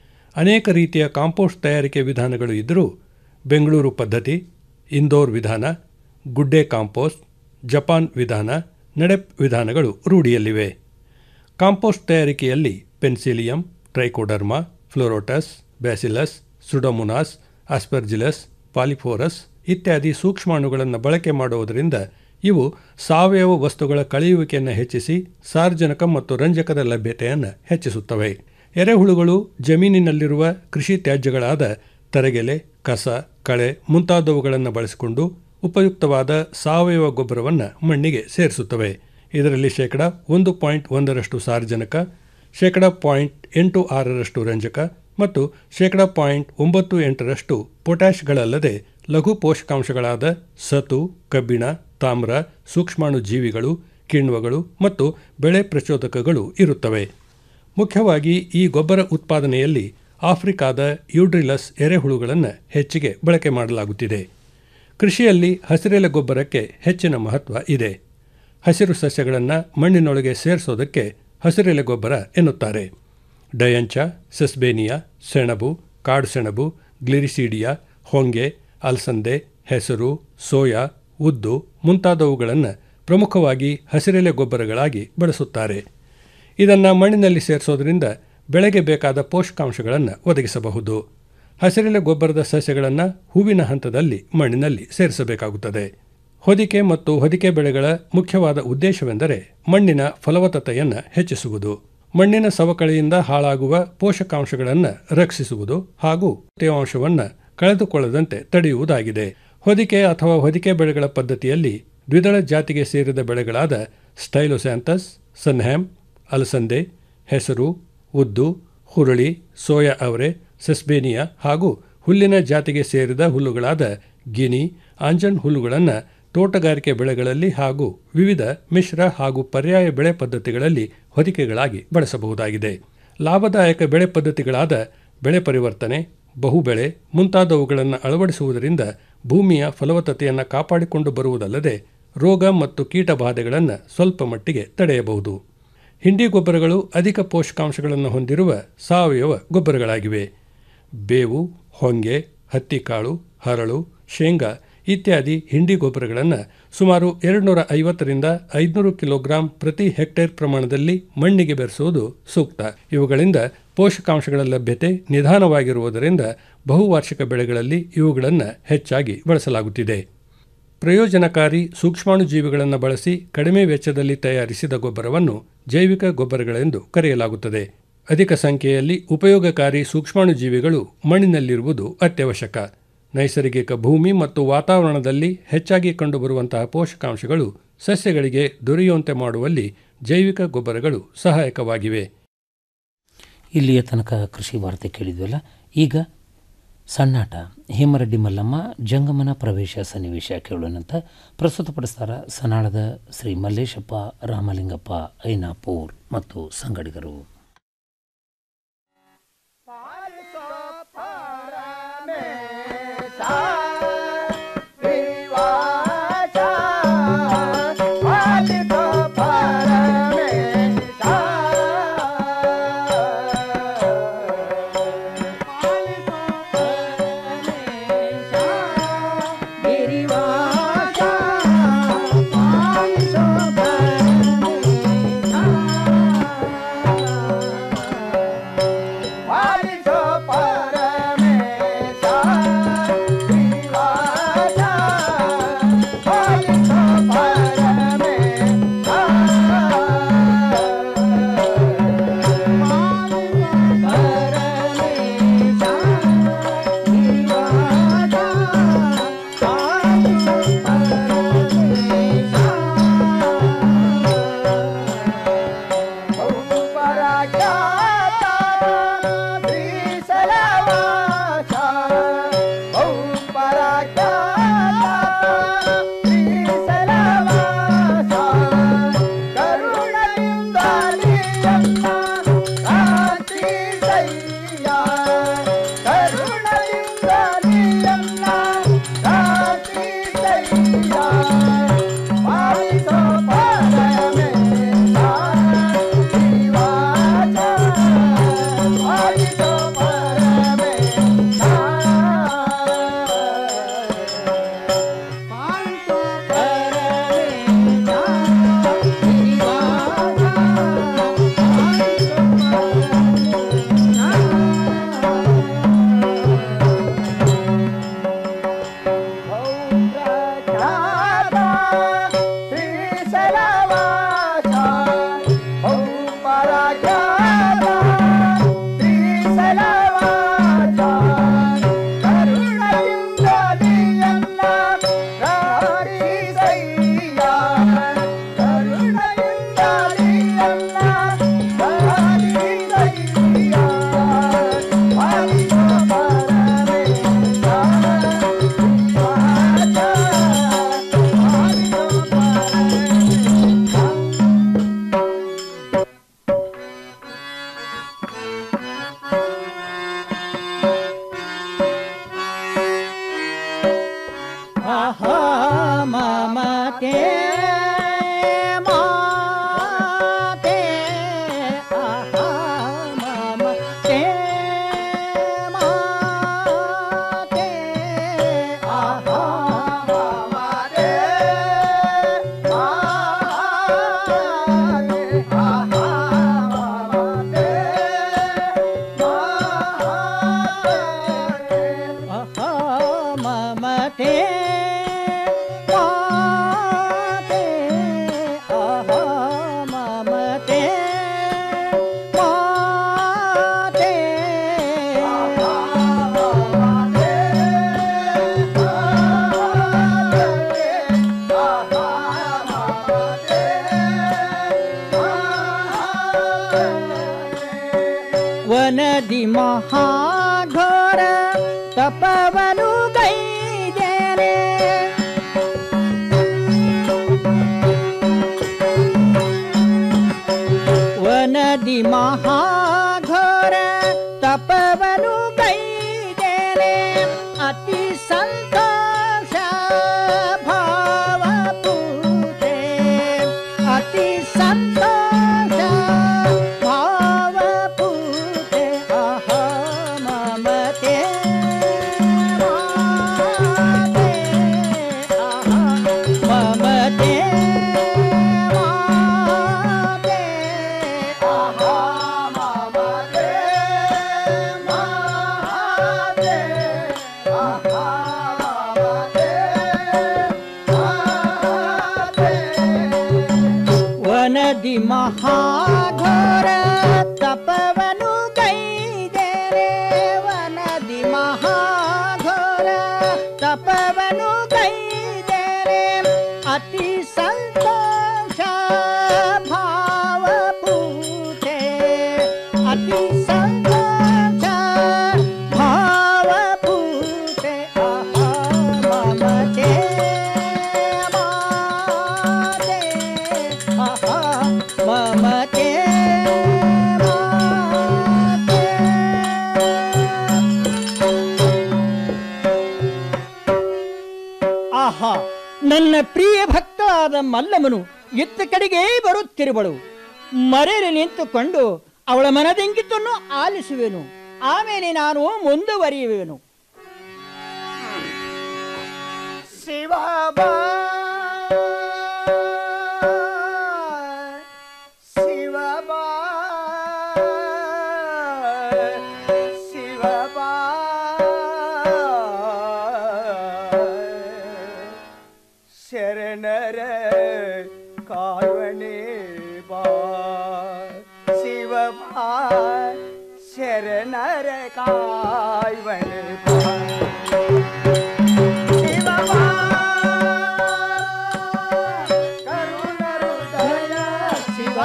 ಅನೇಕ ರೀತಿಯ ಕಾಂಪೋಸ್ಟ್ ತಯಾರಿಕೆ ವಿಧಾನಗಳು ಇದ್ದರೂ ಬೆಂಗಳೂರು ಪದ್ಧತಿ ಇಂದೋರ್ ವಿಧಾನ ಗುಡ್ಡೆ ಕಾಂಪೋಸ್ಟ್ ಜಪಾನ್ ವಿಧಾನ ನಡೆಪ್ ವಿಧಾನಗಳು ರೂಢಿಯಲ್ಲಿವೆ ಕಾಂಪೋಸ್ಟ್ ತಯಾರಿಕೆಯಲ್ಲಿ penicillium trichoderma pleurotus bacillus pseudomonas aspergillus polyporus ಇತ್ಯಾದಿ ಸೂಕ್ಷ್ಮಾಣುಗಳನ್ನು ಬಳಕೆ ಮಾಡುವುದರಿಂದ ಇವು ಸಾವಯವ ವಸ್ತುಗಳ ಕಳೆಯುವಿಕೆಯನ್ನು ಹೆಚ್ಚಿಸಿ ಸಾರ್ವಜನಿಕ ಮತ್ತು ರಂಜಕದ ಲಭ್ಯತೆಯನ್ನು ಹೆಚ್ಚಿಸುತ್ತವೆ ಎರೆಹುಳುಗಳು ಜಮೀನಿನಲ್ಲಿರುವ ಕೃಷಿ ತ್ಯಾಜ್ಯಗಳಾದ ತರಗೆಲೆ ಕಸ ಕಳೆ ಮುಂತಾದವುಗಳನ್ನು ಬಳಸಿಕೊಂಡು ಉಪಯುಕ್ತವಾದ ಸಾವಯವ ಗೊಬ್ಬರವನ್ನು ಮಣ್ಣಿಗೆ ಸೇರಿಸುತ್ತವೆ ಇದರಲ್ಲಿ ಶೇಕಡ ಒಂದು ಪಾಯಿಂಟ್ ಒಂದರಷ್ಟು ಸಾರ್ವಜನಿಕ ಶೇಕಡ ಪಾಯಿಂಟ್ ಎಂಟು ಆರರಷ್ಟು ರಂಜಕ ಮತ್ತು ಶೇಕಡ ಪಾಯಿಂಟ್ ಒಂಬತ್ತು ಎಂಟರಷ್ಟು ಪೊಟ್ಯಾಷ್ಗಳಲ್ಲದೆ ಲಘು ಪೋಷಕಾಂಶಗಳಾದ ಸತು ಕಬ್ಬಿಣ ತಾಮ್ರ ಸೂಕ್ಷ್ಮಾಣು ಜೀವಿಗಳು ಕಿಣ್ವಗಳು ಮತ್ತು ಬೆಳೆ ಪ್ರಚೋದಕಗಳು ಇರುತ್ತವೆ ಮುಖ್ಯವಾಗಿ ಈ ಗೊಬ್ಬರ ಉತ್ಪಾದನೆಯಲ್ಲಿ ಆಫ್ರಿಕಾದ ಯೂಡ್ರಿಲಸ್ ಎರೆಹುಳುಗಳನ್ನು ಹೆಚ್ಚಿಗೆ ಬಳಕೆ ಮಾಡಲಾಗುತ್ತಿದೆ ಕೃಷಿಯಲ್ಲಿ ಹಸಿರೆಲೆ ಗೊಬ್ಬರಕ್ಕೆ ಹೆಚ್ಚಿನ ಮಹತ್ವ ಇದೆ ಹಸಿರು ಸಸ್ಯಗಳನ್ನು ಮಣ್ಣಿನೊಳಗೆ ಸೇರಿಸೋದಕ್ಕೆ ಹಸಿರೆಲೆ ಗೊಬ್ಬರ ಎನ್ನುತ್ತಾರೆ ಡಯಂಚ ಸೆಸ್ಬೇನಿಯಾ ಸೆಣಬು ಕಾಡು ಸೆಣಬು ಗ್ಲಿರಿಸೀಡಿಯಾ ಹೊಂಗೆ ಅಲಸಂದೆ ಹೆಸರು ಸೋಯಾ ಉದ್ದು ಮುಂತಾದವುಗಳನ್ನು ಪ್ರಮುಖವಾಗಿ ಹಸಿರೆಲೆ ಗೊಬ್ಬರಗಳಾಗಿ ಬಳಸುತ್ತಾರೆ ಇದನ್ನು ಮಣ್ಣಿನಲ್ಲಿ ಸೇರಿಸೋದ್ರಿಂದ ಬೆಳೆಗೆ ಬೇಕಾದ ಪೋಷಕಾಂಶಗಳನ್ನು ಒದಗಿಸಬಹುದು ಹಸಿರೆಲೆ ಗೊಬ್ಬರದ ಸಸ್ಯಗಳನ್ನು ಹೂವಿನ ಹಂತದಲ್ಲಿ ಮಣ್ಣಿನಲ್ಲಿ ಸೇರಿಸಬೇಕಾಗುತ್ತದೆ ಹೊದಿಕೆ ಮತ್ತು ಹೊದಿಕೆ ಬೆಳೆಗಳ ಮುಖ್ಯವಾದ ಉದ್ದೇಶವೆಂದರೆ ಮಣ್ಣಿನ ಫಲವತ್ತತೆಯನ್ನು ಹೆಚ್ಚಿಸುವುದು ಮಣ್ಣಿನ ಸವಕಳಿಯಿಂದ ಹಾಳಾಗುವ ಪೋಷಕಾಂಶಗಳನ್ನು ರಕ್ಷಿಸುವುದು ಹಾಗೂ ತೇವಾಂಶವನ್ನು ಕಳೆದುಕೊಳ್ಳದಂತೆ ತಡೆಯುವುದಾಗಿದೆ ಹೊದಿಕೆ ಅಥವಾ ಹೊದಿಕೆ ಬೆಳೆಗಳ ಪದ್ಧತಿಯಲ್ಲಿ ದ್ವಿದಳ ಜಾತಿಗೆ ಸೇರಿದ ಬೆಳೆಗಳಾದ ಸ್ಟೈಲೋಸ್ಯಾಂಥಸ್ ಸನ್ಹ್ಯಾಮ್ ಅಲಸಂದೆ ಹೆಸರು ಉದ್ದು ಹುರುಳಿ ಸೋಯಾ ಅವರೆ ಸೆಸ್ಬೇನಿಯಾ ಹಾಗೂ ಹುಲ್ಲಿನ ಜಾತಿಗೆ ಸೇರಿದ ಹುಲ್ಲುಗಳಾದ ಗಿನಿ ಆಂಜನ್ ಹುಲ್ಲುಗಳನ್ನು ತೋಟಗಾರಿಕೆ ಬೆಳೆಗಳಲ್ಲಿ ಹಾಗೂ ವಿವಿಧ ಮಿಶ್ರ ಹಾಗೂ ಪರ್ಯಾಯ ಬೆಳೆ ಪದ್ಧತಿಗಳಲ್ಲಿ ಹೊದಿಕೆಗಳಾಗಿ ಬಳಸಬಹುದಾಗಿದೆ ಲಾಭದಾಯಕ ಬೆಳೆ ಪದ್ಧತಿಗಳಾದ ಬೆಳೆ ಪರಿವರ್ತನೆ ಬಹುಬೆಳೆ ಮುಂತಾದವುಗಳನ್ನು ಅಳವಡಿಸುವುದರಿಂದ ಭೂಮಿಯ ಫಲವತ್ತತೆಯನ್ನು ಕಾಪಾಡಿಕೊಂಡು ಬರುವುದಲ್ಲದೆ ರೋಗ ಮತ್ತು ಕೀಟ ಬಾಧೆಗಳನ್ನು ಸ್ವಲ್ಪ ಮಟ್ಟಿಗೆ ತಡೆಯಬಹುದು ಹಿಂಡಿ ಗೊಬ್ಬರಗಳು ಅಧಿಕ ಪೋಷಕಾಂಶಗಳನ್ನು ಹೊಂದಿರುವ ಸಾವಯವ ಗೊಬ್ಬರಗಳಾಗಿವೆ ಬೇವು ಹೊಂಗೆ ಹತ್ತಿಕಾಳು ಹರಳು ಶೇಂಗಾ ಇತ್ಯಾದಿ ಹಿಂಡಿ ಗೊಬ್ಬರಗಳನ್ನು ಸುಮಾರು ಎರಡುನೂರ ಐವತ್ತರಿಂದ ಐದುನೂರು ಕಿಲೋಗ್ರಾಂ ಪ್ರತಿ ಹೆಕ್ಟೇರ್ ಪ್ರಮಾಣದಲ್ಲಿ ಮಣ್ಣಿಗೆ ಬೆರೆಸುವುದು ಸೂಕ್ತ ಇವುಗಳಿಂದ ಪೋಷಕಾಂಶಗಳ ಲಭ್ಯತೆ ನಿಧಾನವಾಗಿರುವುದರಿಂದ ಬಹುವಾರ್ಷಿಕ ಬೆಳೆಗಳಲ್ಲಿ ಇವುಗಳನ್ನು ಹೆಚ್ಚಾಗಿ ಬಳಸಲಾಗುತ್ತಿದೆ ಪ್ರಯೋಜನಕಾರಿ ಸೂಕ್ಷ್ಮಾಣುಜೀವಿಗಳನ್ನು ಬಳಸಿ ಕಡಿಮೆ ವೆಚ್ಚದಲ್ಲಿ ತಯಾರಿಸಿದ ಗೊಬ್ಬರವನ್ನು ಜೈವಿಕ ಗೊಬ್ಬರಗಳೆಂದು ಕರೆಯಲಾಗುತ್ತದೆ ಅಧಿಕ ಸಂಖ್ಯೆಯಲ್ಲಿ ಉಪಯೋಗಕಾರಿ ಸೂಕ್ಷ್ಮಾಣುಜೀವಿಗಳು ಮಣ್ಣಿನಲ್ಲಿರುವುದು ಅತ್ಯವಶ್ಯಕ ನೈಸರ್ಗಿಕ ಭೂಮಿ ಮತ್ತು ವಾತಾವರಣದಲ್ಲಿ ಹೆಚ್ಚಾಗಿ ಕಂಡುಬರುವಂತಹ ಪೋಷಕಾಂಶಗಳು ಸಸ್ಯಗಳಿಗೆ ದೊರೆಯುವಂತೆ ಮಾಡುವಲ್ಲಿ ಜೈವಿಕ ಗೊಬ್ಬರಗಳು ಸಹಾಯಕವಾಗಿವೆ ಇಲ್ಲಿಯ ತನಕ ಕೃಷಿ ವಾರ್ತೆ ಕೇಳಿದ್ವಲ್ಲ ಈಗ ಸಣ್ಣಾಟ ಹೇಮರೆಡ್ಡಿ ಮಲ್ಲಮ್ಮ ಜಂಗಮನ ಪ್ರವೇಶ ಸನ್ನಿವೇಶ ಕೇಳೋಣಂತ ಪ್ರಸ್ತುತಪಡಿಸ್ತಾರ ಸನಾಳದ ಶ್ರೀ ಮಲ್ಲೇಶಪ್ಪ ರಾಮಲಿಂಗಪ್ಪ ಐನಾಪೂರ್ ಮತ್ತು ಸಂಗಡಿಗರು ಗಿರಿವಾಸ ಮಾತೆ ಮಾತೆ ಆಹಾ ಮಮತೆ ಮಾತೆ ಆಹಾ ಮಮತೆ ಆಹಾ ಮಮತೆ ಮಾತೆ ಆಹಾ ಮಮತೆ ಮಾತೆ ವನದಿ ಮಹಾಘೋರ ತಪವನು ಗೈದೇನೆ ವನದಿ ಮಹಾಘೋರ ತಪವನು ಗೈದೇನೆ ಅತಿ ಸಂತೋಷ ಭಾವ ಪೂಜೆ ಅತಿ ಸಂತೋಷ ಭಾವ ಪೂಜೆ ಆಹಾ ಮಮತೆ ಮಾತೆ ಆಹಾ ಮಮತೆ ಮಾತೆ ಆಹಾ ಮಮತೆ ಮಾತೆ ಆಹಾ ಮಮತೆ ವನದಿ ಮಹಾಘೋರ ತಪವನು ಗೈದೇರೆ ವನದಿ ಮಹಾಘೋರ ತಪವನು ಗೈದೇರೆ ಅತಿ ಸಂತೋಷ ಭಾವ ಪೂಜೆ ಅತಿ ಸಂತೋಷ ಭಾವ ಪೂಜೆ ಆಹಾ ಮಮತೆ ಮಾತೆ ಆಹಾ ಮಮತೆ ಆಹಾ ನನ್ನ ಪ್ರಿಯ ಭಕ್ತರಾದ ಮಲ್ಲಮ್ಮನು ಇತ್ತ ಕಡೆಗೆ ಬರುತ್ತಿರುವಳು ಮರೆಯಲ್ಲಿ ನಿಂತುಕೊಂಡು ಅವಳ ಮನದಿಂಗಿತನ್ನು ಆಲಿಸುವೆನು ಆಮೇಲೆ ನಾನು ಮುಂದುವರಿಯುವೆನು ಶಿವ ಶಿವ ಶಿವ ಶರಣರ ಕಾಲ್ವಣೆ ಬಾ ಶಿವ ಶರಣರ ಕಾಲ್ವಣೆ ಬಾ ಶಿವ ಕರುಣರು ದಯ ಶಿವ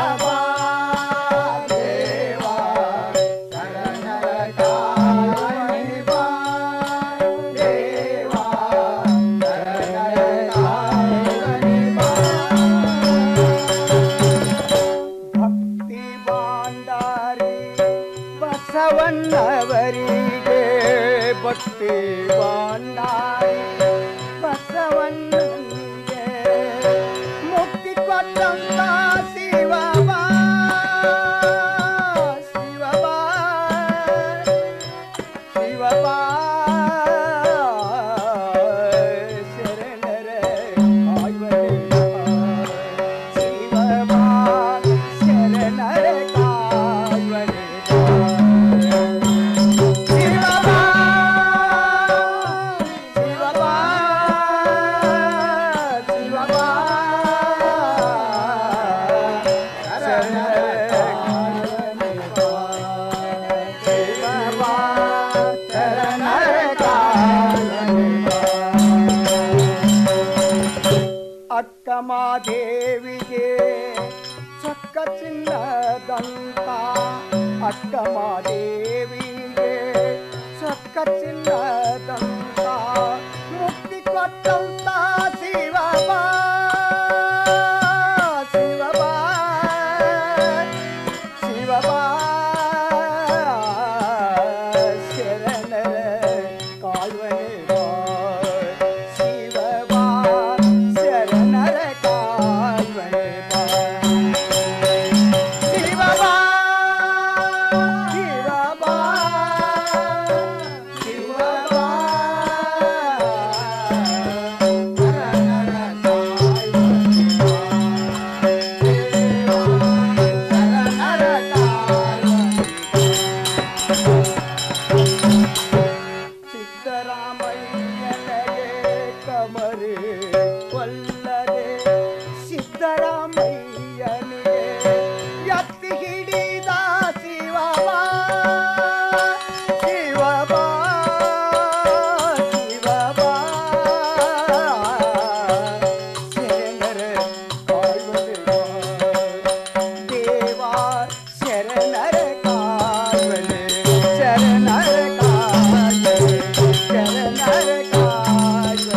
ದೇವಾ ಶರಣರ ಕಾಲ್ವಣೆ ಬಾ ದೇವಾ ಭಕ್ತಿ ಬಾಂಡಾರಿ ಬಸವಣ್ಣವರಿಗೆ ಭಕ್ತಿ ಬಾಂಡಾರಿ ಬಸವಣ್ಣನಿಗೆ ಮುಕ್ತಿ ಕೊಟ್ಟಂತ ಶಿವಬಾ ಶಿವಬಾ ಶಿವಬಾ ಶರಣರ ಕಾಯುವನೆ ಶಿವಬಾ ಶರಣರ ಕಾಯುವನೆ ಶಿವಬಾ ಶಿವಬಾ ಶಿವಬಾ ಶರಣರ ಕಾಯುವನೆ ಶಿವಬಾ ಶರಣರ ಕಾಯುವನೆ ಅಕ್ಕ ಮಾದೇವಿಗೆ ಚಕ್ಕ ಚಿನ್ನದಂತ ಅಕ್ಕ ಮಾದೇವಿಗೆ ಚಕ್ಕ ಚಿನ್ನದಂತ ಮುಕ್ತಿ ಕೊಟ್ಟಂತ ಶಿವಬಾ ಶಿವಬಾ ಶಿವಬಾ ಶರಣರ ಕಾಲ್ವನೆ ಬಾ ಶಿವಬಾ ಶರಣರ ಸಿದ್ದರಾಮಯ್ಯನಿಗೆ ಎತ್ತಿ ಹಿಡಿದ ಶಿವಬ ಶಿವಬ ಶಿವಬ ಶರಣರ ಕಾಯುವನೆ ದೇವ ಶರಣರ ಕಾಯುವನೆ ಶರಣರ ಕಾಯುವನೆ ಶರಣರ ಕಾಯುವನೆ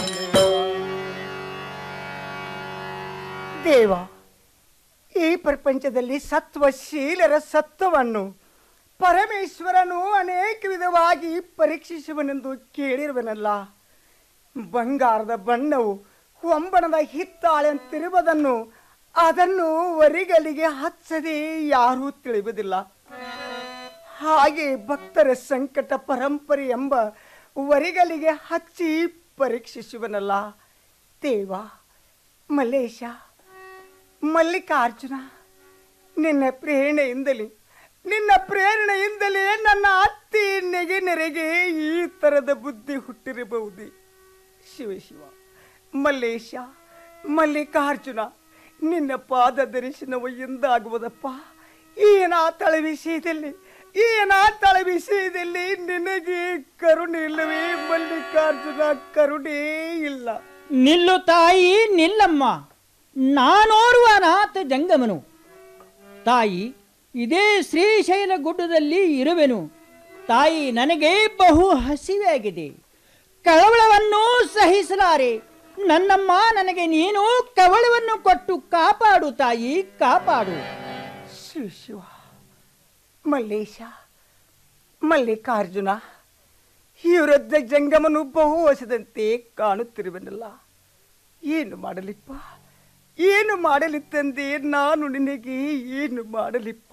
ದೇವ ಈ ಪ್ರಪಂಚದಲ್ಲಿ ಸತ್ವಶೀಲರ ಸತ್ವವನ್ನು ಪರಮೇಶ್ವರನು ಅನೇಕ ವಿಧವಾಗಿ ಪರೀಕ್ಷಿಸುವನೆಂದು ಕೇಳಿರುವನಲ್ಲ ಬಂಗಾರದ ಬಣ್ಣವು ಹೊಂಬಣದ ಹಿತ್ತಾಳೆಂತಿರುವುದನ್ನು ಅದನ್ನು ವರಿಗಲಿಗೆ ಹಚ್ಚದೆ ಯಾರೂ ತಿಳಿಯುವುದಿಲ್ಲ ಹಾಗೆ ಭಕ್ತರ ಸಂಕಟ ಪರಂಪರೆ ಎಂಬ ವರಿಗಲಿಗೆ ಹಚ್ಚಿ ಪರೀಕ್ಷಿಸುವನಲ್ಲ ದೇವ ಮಲ್ಲೇಶ ಮಲ್ಲಿಕಾರ್ಜುನ ನಿನ್ನ ಪ್ರೇರಣೆಯಿಂದಲೇ ನಿನ್ನ ಪ್ರೇರಣೆಯಿಂದಲೇ ನನ್ನ ಅತ್ತಿ ನೆಗೆ ನೆರೆಗೆ ಈ ಥರದ ಬುದ್ಧಿ ಹುಟ್ಟಿರಬಹುದೇ ಶಿವ ಶಿವ ಮಲ್ಲೇಶ ಮಲ್ಲಿಕಾರ್ಜುನ ನಿನ್ನ ಪಾದ ದರ್ಶನವು ಎಂದಾಗುವುದಪ್ಪ ಏನ ತಳ ವಿಷಯದಲ್ಲಿ ಏನ ತಳ ವಿಷಯದಲ್ಲಿ ನಿನಗೆ ಕರುಣೆ ಇಲ್ಲವೇ ಮಲ್ಲಿಕಾರ್ಜುನ ಕರುಣೆ ಇಲ್ಲ ನಿಲ್ಲು ತಾಯಿ ನಿಲ್ಲಮ್ಮ ನಾನೋರ್ವ ಅನಾಥ ಜಂಗಮನು ತಾಯಿ ಇದೇ ಶ್ರೀಶೈಲ ಗುಡ್ಡದಲ್ಲಿ ಇರುವೆನು ತಾಯಿ ನನಗೆ ಬಹು ಹಸಿವೆಯಾಗಿದೆ ಕಳವಳವನ್ನು ಸಹಿಸಲಾರೆ ನನ್ನಮ್ಮ ನನಗೆ ನೀನು ಕವಳವನ್ನು ಕೊಟ್ಟು ಕಾಪಾಡು ತಾಯಿ ಕಾಪಾಡು ಶಿವ ಶಿವ ಮಲ್ಲೇಶ ಮಲ್ಲಿಕಾರ್ಜುನ ಈ ವೃದ್ಧ ಜಂಗಮನು ಬಹು ಹೊಸದಂತೆ ಕಾಣುತ್ತಿರುವನಲ್ಲ ಏನು ಮಾಡಲಿಪ್ಪ ಏನು ಮಾಡಲಿ ತಂದೆ ನಾನು ನಿನಗೆ ಏನು ಮಾಡಲಿಪ್ಪ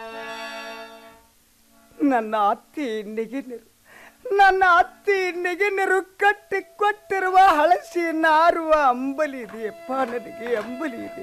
ನನ್ನ ಅತ್ತಿ ನೆಗೆನರು ನನ್ನ ಅತ್ತಿ ನೆಗೆನರು ಕಟ್ಟಿ ಕೊಟ್ಟಿರುವ ಹಳಸಿ ನಾರುವ ಅಂಬಲಿ ಇದೆಯಪ್ಪ ನನಗೆ ಅಂಬಲಿ ಇದೆ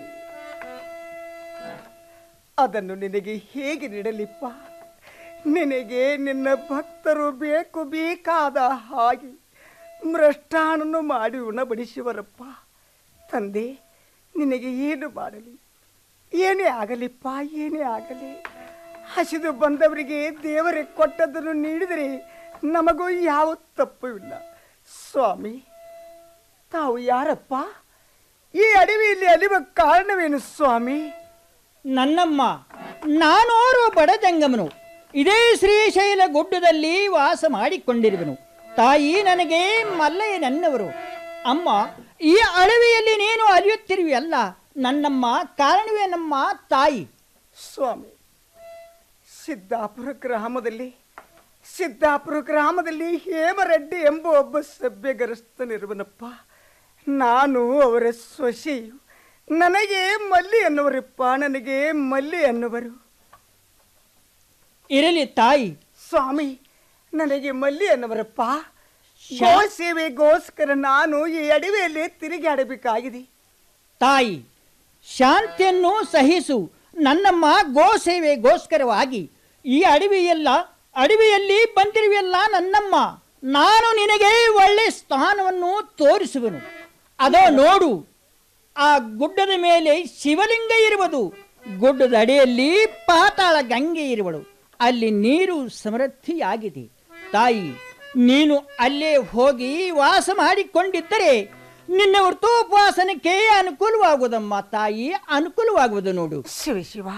ಅದನ್ನು ನಿನಗೆ ಹೇಗೆ ನೀಡಲಿಪ್ಪ ನಿನಗೆ ನಿನ್ನ ಭಕ್ತರು ಬೇಕು ಬೇಕಾದ ಹಾಗೆ ಮೃಷ್ಟಾನನ್ನು ಮಾಡಿ ಉಣಬಡಿಸುವರಪ್ಪ ತಂದೆ ನಿನಗೆ ಏನು ಮಾಡಲಿ ಏನೇ ಆಗಲಿಪ್ಪ ಏನೇ ಆಗಲಿ ಹಸಿದು ಬಂದವರಿಗೆ ದೇವರೇ ಕೊಟ್ಟದ್ದನ್ನು ನೀಡಿದರೆ ನಮಗೂ ಯಾವ ತಪ್ಪು ಇಲ್ಲ ಸ್ವಾಮಿ ತಾವು ಯಾರಪ್ಪ ಈ ಅಡವಿಯಲ್ಲಿ ಅಲಿವ ಕಾರಣವೇನು ಸ್ವಾಮಿ ನನ್ನಮ್ಮ ನಾನೋರ್ವ ಬಡ ಜಂಗಮನು ಇದೇ ಶ್ರೀಶೈಲ ಗುಡ್ಡದಲ್ಲಿ ವಾಸ ಮಾಡಿಕೊಂಡಿರುವೆನು ತಾಯಿ ನನಗೆ ಮಲ್ಲಯ್ಯ ನನ್ನವರು ಅಮ್ಮ ಈ ಅಳವಿಯಲ್ಲಿ ನೀನು ಅರಿಯುತ್ತಿರುವೆಯಲ್ಲ ನನ್ನಮ್ಮ ಕಾರಣವೇ ನಮ್ಮ ತಾಯಿ ಸ್ವಾಮಿ ಸಿದ್ದಾಪುರ ಗ್ರಾಮದಲ್ಲಿ ಸಿದ್ದಾಪುರ ಗ್ರಾಮದಲ್ಲಿ ಹೇಮರೆಡ್ಡಿ ಎಂಬ ಒಬ್ಬ ಸಭ್ಯಗರಸ್ಥನಿರುವನಪ್ಪ ನಾನು ಅವರ ಸೊಸೆಯು ನನಗೆ ಮಲ್ಲಿ ಅನ್ನುವರಪ್ಪ ನನಗೆ ಮಲ್ಲಿ ಅನ್ನುವರು ಇರಲಿ ತಾಯಿ ಸ್ವಾಮಿ ನನಗೆ ಮಲ್ಲಿ ಅನ್ನುವರಪ್ಪ ಗೋ ಸೇವೆಗೋಸ್ಕರ ನಾನು ಈ ಅಡವಿಯಲ್ಲಿ ತಿರುಗಾಡಬೇಕಾಗಿದೆ ತಾಯಿ ಶಾಂತಿಯನ್ನು ಸಹಿಸು ನನ್ನಮ್ಮ ಗೋ ಸೇವೆಗೋಸ್ಕರವಾಗಿ ಈ ಅಡವಿಯೆಲ್ಲ ಅಡವಿಯಲ್ಲಿ ಬಂದಿರುವೆಲ್ಲ ನನ್ನಮ್ಮ ನಾನು ನಿನಗೆ ಒಳ್ಳೆ ಸ್ಥಾನವನ್ನು ತೋರಿಸುವೆನು ಅದೋ ನೋಡು ಆ ಗುಡ್ಡದ ಮೇಲೆ ಶಿವಲಿಂಗ ಇರುವುದು ಗುಡ್ಡದ ಅಡಿಯಲ್ಲಿ ಪಾತಾಳ ಗಂಗೆ ಇರುವಳು ಅಲ್ಲಿ ನೀರು ಸಮೃದ್ಧಿಯಾಗಿದೆ ತಾಯಿ ನೀನು ಅಲ್ಲೇ ಹೋಗಿ ವಾಸ ಮಾಡಿಕೊಂಡಿದ್ದರೆ ನಿನ್ನ ವೃತ್ತೋಪವಾಸನಕ್ಕೆ ಅನುಕೂಲವಾಗುವುದಮ್ಮ ತಾಯಿ ಅನುಕೂಲವಾಗುವುದು ನೋಡು ಶಿವ ಶಿವ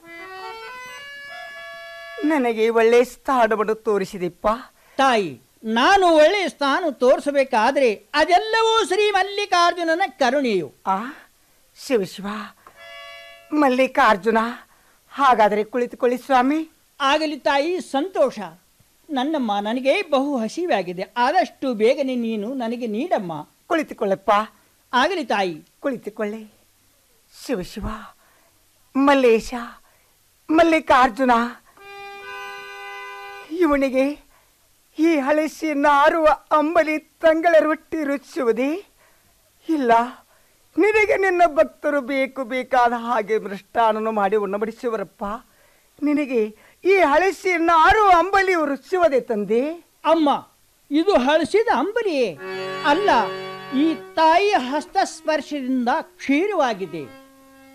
ನನಗೆ ಒಳ್ಳೆ ಸ್ಥಾನವನ್ನು ತೋರಿಸಿದಿಪ್ಪ ತಾಯಿ ನಾನು ಒಳ್ಳೆ ಸ್ಥಾನ ತೋರಿಸಬೇಕಾದ್ರೆ ಅದೆಲ್ಲವೂ ಶ್ರೀ ಮಲ್ಲಿಕಾರ್ಜುನನ ಕರುಣೆಯು ಆ ಶಿವ ಶಿವ ಮಲ್ಲಿಕಾರ್ಜುನ ಹಾಗಾದರೆ ಕುಳಿತುಕೊಳ್ಳಿ ಸ್ವಾಮಿ ಆಗಲಿ ತಾಯಿ ಸಂತೋಷ ನನ್ನಮ್ಮ ನನಗೆ ಬಹು ಹಸಿವಾಗಿದೆ ಆದಷ್ಟು ಬೇಗನೆ ನೀನು ನನಗೆ ನೀಡಮ್ಮ ಕುಳಿತುಕೊಳ್ಳಪ್ಪ ಆಗಲಿ ತಾಯಿ ಕುಳಿತುಕೊಳ್ಳಿ ಶಿವ ಶಿವ ಮಲ್ಲೇಶ ಮಲ್ಲಿಕಾರ್ಜುನ ಇವನಿಗೆ ಈ ಹಳಸಿ ನಾರುವ ಅಂಬಲಿ ತಂಗಳ ರೊಟ್ಟಿ ರುಚಿಸುವುದೇ ಇಲ್ಲ ನಿನಗೆ ನಿನ್ನ ಭಕ್ತರು ಬೇಕು ಬೇಕಾದ ಹಾಗೆ ಮೃಷ್ಟಾನನು ಮಾಡಿ ಉಣ್ಣಬಡಿಸುವರಪ್ಪ ನಿನಗೆ ಈ ಹಳಸಿ ನಾರುವ ಅಂಬಲಿ ರುಚಿಸುವುದೇ ತಂದೆ ಅಮ್ಮ ಇದು ಹಳಸಿದ ಅಂಬಲಿಯೇ ಅಲ್ಲ ಈ ತಾಯಿಯ ಹಸ್ತಸ್ಪರ್ಶದಿಂದ ಕ್ಷೀರವಾಗಿದೆ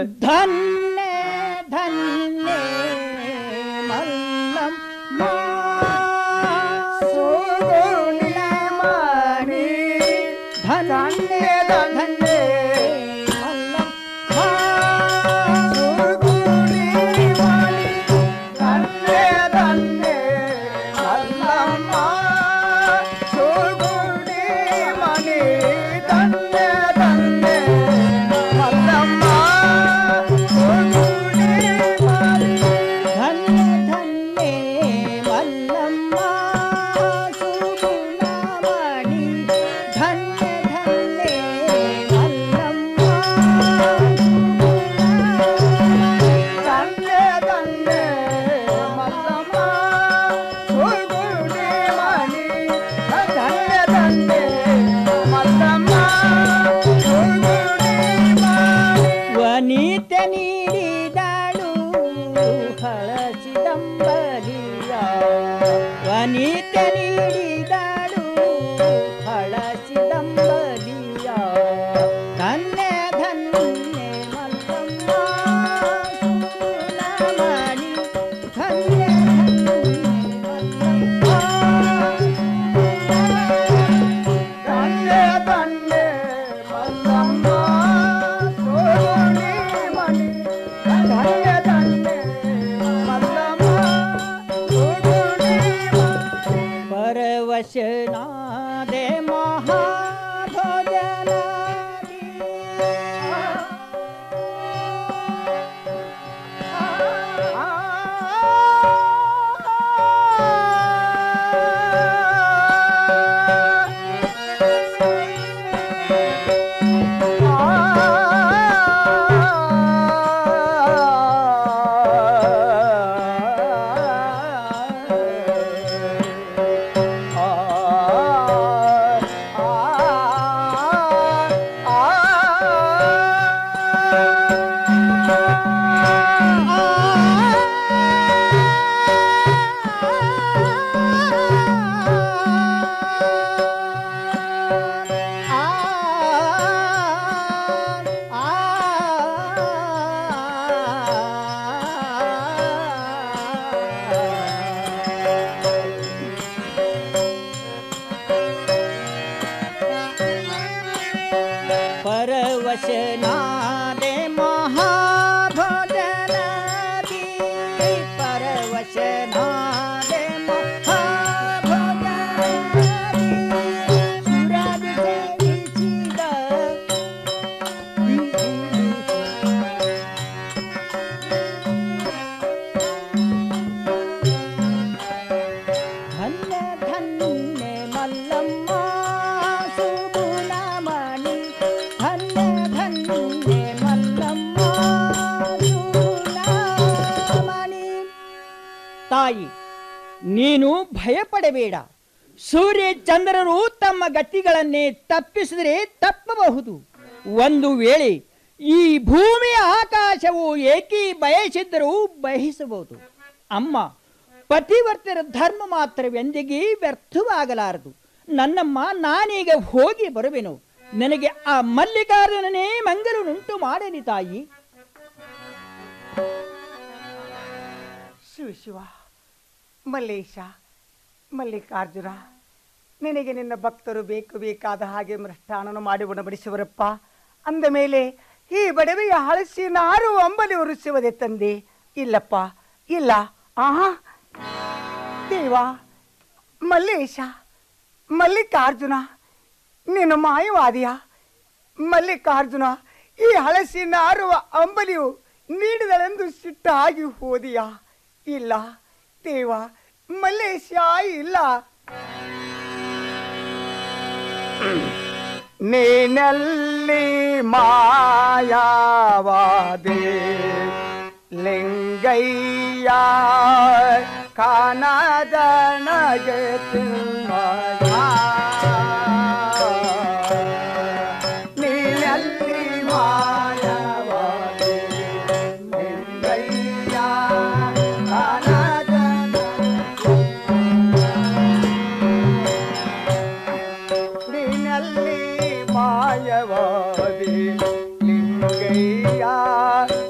ಧನ್ಯ ಧನ್ಯ ಮಲ್ಲಮ್ಮ ಸುಗುಣ ಮಣಿ ಧನ್ಯ ಧನ್ಯ ಮಲ್ಲಮ್ಮ ಸುಗುಣಿ ಮಣಿ ಧನ್ಯ ಧನ್ಯ ಮಲ್ಲಮ್ಮ ಸುಗುಣಿ ಮಣಿ ಧನ್ಯ ಧನ್ಯ ಮಲ್ಲಮ್ಮ ಸುಗುಣಿ ಮಣಿ ಧನ್ಯ ಧನ್ಯ ಮಲ್ಲಮ್ಮ ಸುಗುಣ ಮಣಿ ಧನ್ಯ ಧನ್ಯ ಮಲ್ಲಮ್ಮ ಧನ್ಯ ಧನ್ಯ ಮಲ್ಲಮ್ಮ ಸುಗುಣಿ ಮಣಿ ಧನ್ಯ ಧನ್ಯ ಮಲ್ಲಮ್ಮ ಸುಗುಣಿ ಮಣಿ ವನಿತ ನೀಡಿದಳು ಹಳಸಿದಂಬಲಿಯ ವನಿತ ನೀಡಿದಳು ಹಳಸಿದಂಬಲಿಯ ಧನ್ಯ ಧನ್ಯ ಮಲ್ಲಮ್ಮ ಸುಗುಣಮಣಿ ಧನ್ಯ ಧನ್ಯ ಧನ್ಯ ಮಲ್ಲಮ್ಮ ಸುಗುಣಿ ಮಣಿ ಧನ್ಯ ಧನ್ಯ ಮಲ್ಲಮ್ಮ ಸುಗುಣಿ ಮಣಿ ಪರವಶನಾದೆ ಮಹಾಭೋಜನಾದಿ ಪರವಶನಾದೆ ಮಹಾಭೋಜನಾದಿ ಪರವಶನಾದೆ ಮಹಾಭೋಜನಾದಿ ಸುರಭಿ ಸೇವಿಸಿದ ಧನ್ಯ ಧನ್ಯ ಮಲ್ಲಮ್ಮ ಸುಗುಣಮಣಿ ಧನ್ಯ ಧನ್ಯ ಮಲ್ಲಮ್ಮ ಸುಗುಣಮಣಿ ತಾಯಿ ನೀನು ಭಯಪಡಬೇಡ ಸೂರ್ಯ ಚಂದ್ರರು ತಮ್ಮ ಗತಿಗಳನ್ನೇ ತಪ್ಪಿಸಿದರೆ ತಪ್ಪಬಹುದು ಒಂದು ವೇಳೆ ಈ ಭೂಮಿಯ ಆಕಾಶವು ಏಕಿ ಬಯಸಿದ್ದರೂ ಬಯಸಬಹುದು ಅಮ್ಮ ಪತಿವರ್ತರ ಧರ್ಮ ಮಾತ್ರವೆಂದಿಗೆ ವ್ಯರ್ಥವಾಗಲಾರದು ನನ್ನಮ್ಮ ನಾನೀಗ ಹೋಗಿ ಬರುವೆನು ನನಗೆ ಆ ಮಲ್ಲಿಕಾರ್ಜುನನೇ ಮಂಗಲನುಂಟು ಮಾಡಲಿ ತಾಯಿ ಶಿವ ಶಿವ ಮಲ್ಲೇಶ ಮಲ್ಲಿಕಾರ್ಜುನ ನಿನಗೆ ನಿನ್ನ ಭಕ್ತರು ಬೇಕು ಬೇಕಾದ ಹಾಗೆ ಮೃಷ್ಟಾನನ ಮಾಡಿ ಉಣಬಡಿಸುವರಪ್ಪ ಅಂದ ಮೇಲೆ ಈ ಬಡವೆಯ ಹಳಸಿ ನಾರು ಅಂಬಲಿ ಉರಿಸುವುದೇ ತಂದೆ ಇಲ್ಲಪ್ಪ ಇಲ್ಲ ಆಹಾ ದೇವ ಮಲ್ಲೇಶ ಮಲ್ಲಿಕಾರ್ಜುನ ನೀನು ಮಾಯವಾದಿಯ ಮಲ್ಲಿಕಾರ್ಜುನ ಈ ಹಳಸಿ ನಾರುವ ಅಂಬಲಿಯು ನೀಡಿದಳೆಂದು ಸಿಟ್ಟಾಗಿ ಹೋದಿಯಾ ಇಲ್ಲ ದೇವ ಮಲ್ಲೇಶ ಇಲ್ಲ ನೀನಲ್ಲಿ ಮಾಯಾವಾದೆ ಲಿಂಗಯ್ಯ ಕಾನದನಗೆ ತಿಮ್ಮಯ್ಯ ನೀನಲ್ಲಿ ಮಾಯಾವಾದೆ ಲಿಂಗಯ್ಯ ನಿನ್ನಲ್ಲಿ ಮಾಯವಾದಿ ಲಿಂಗಯ್ಯ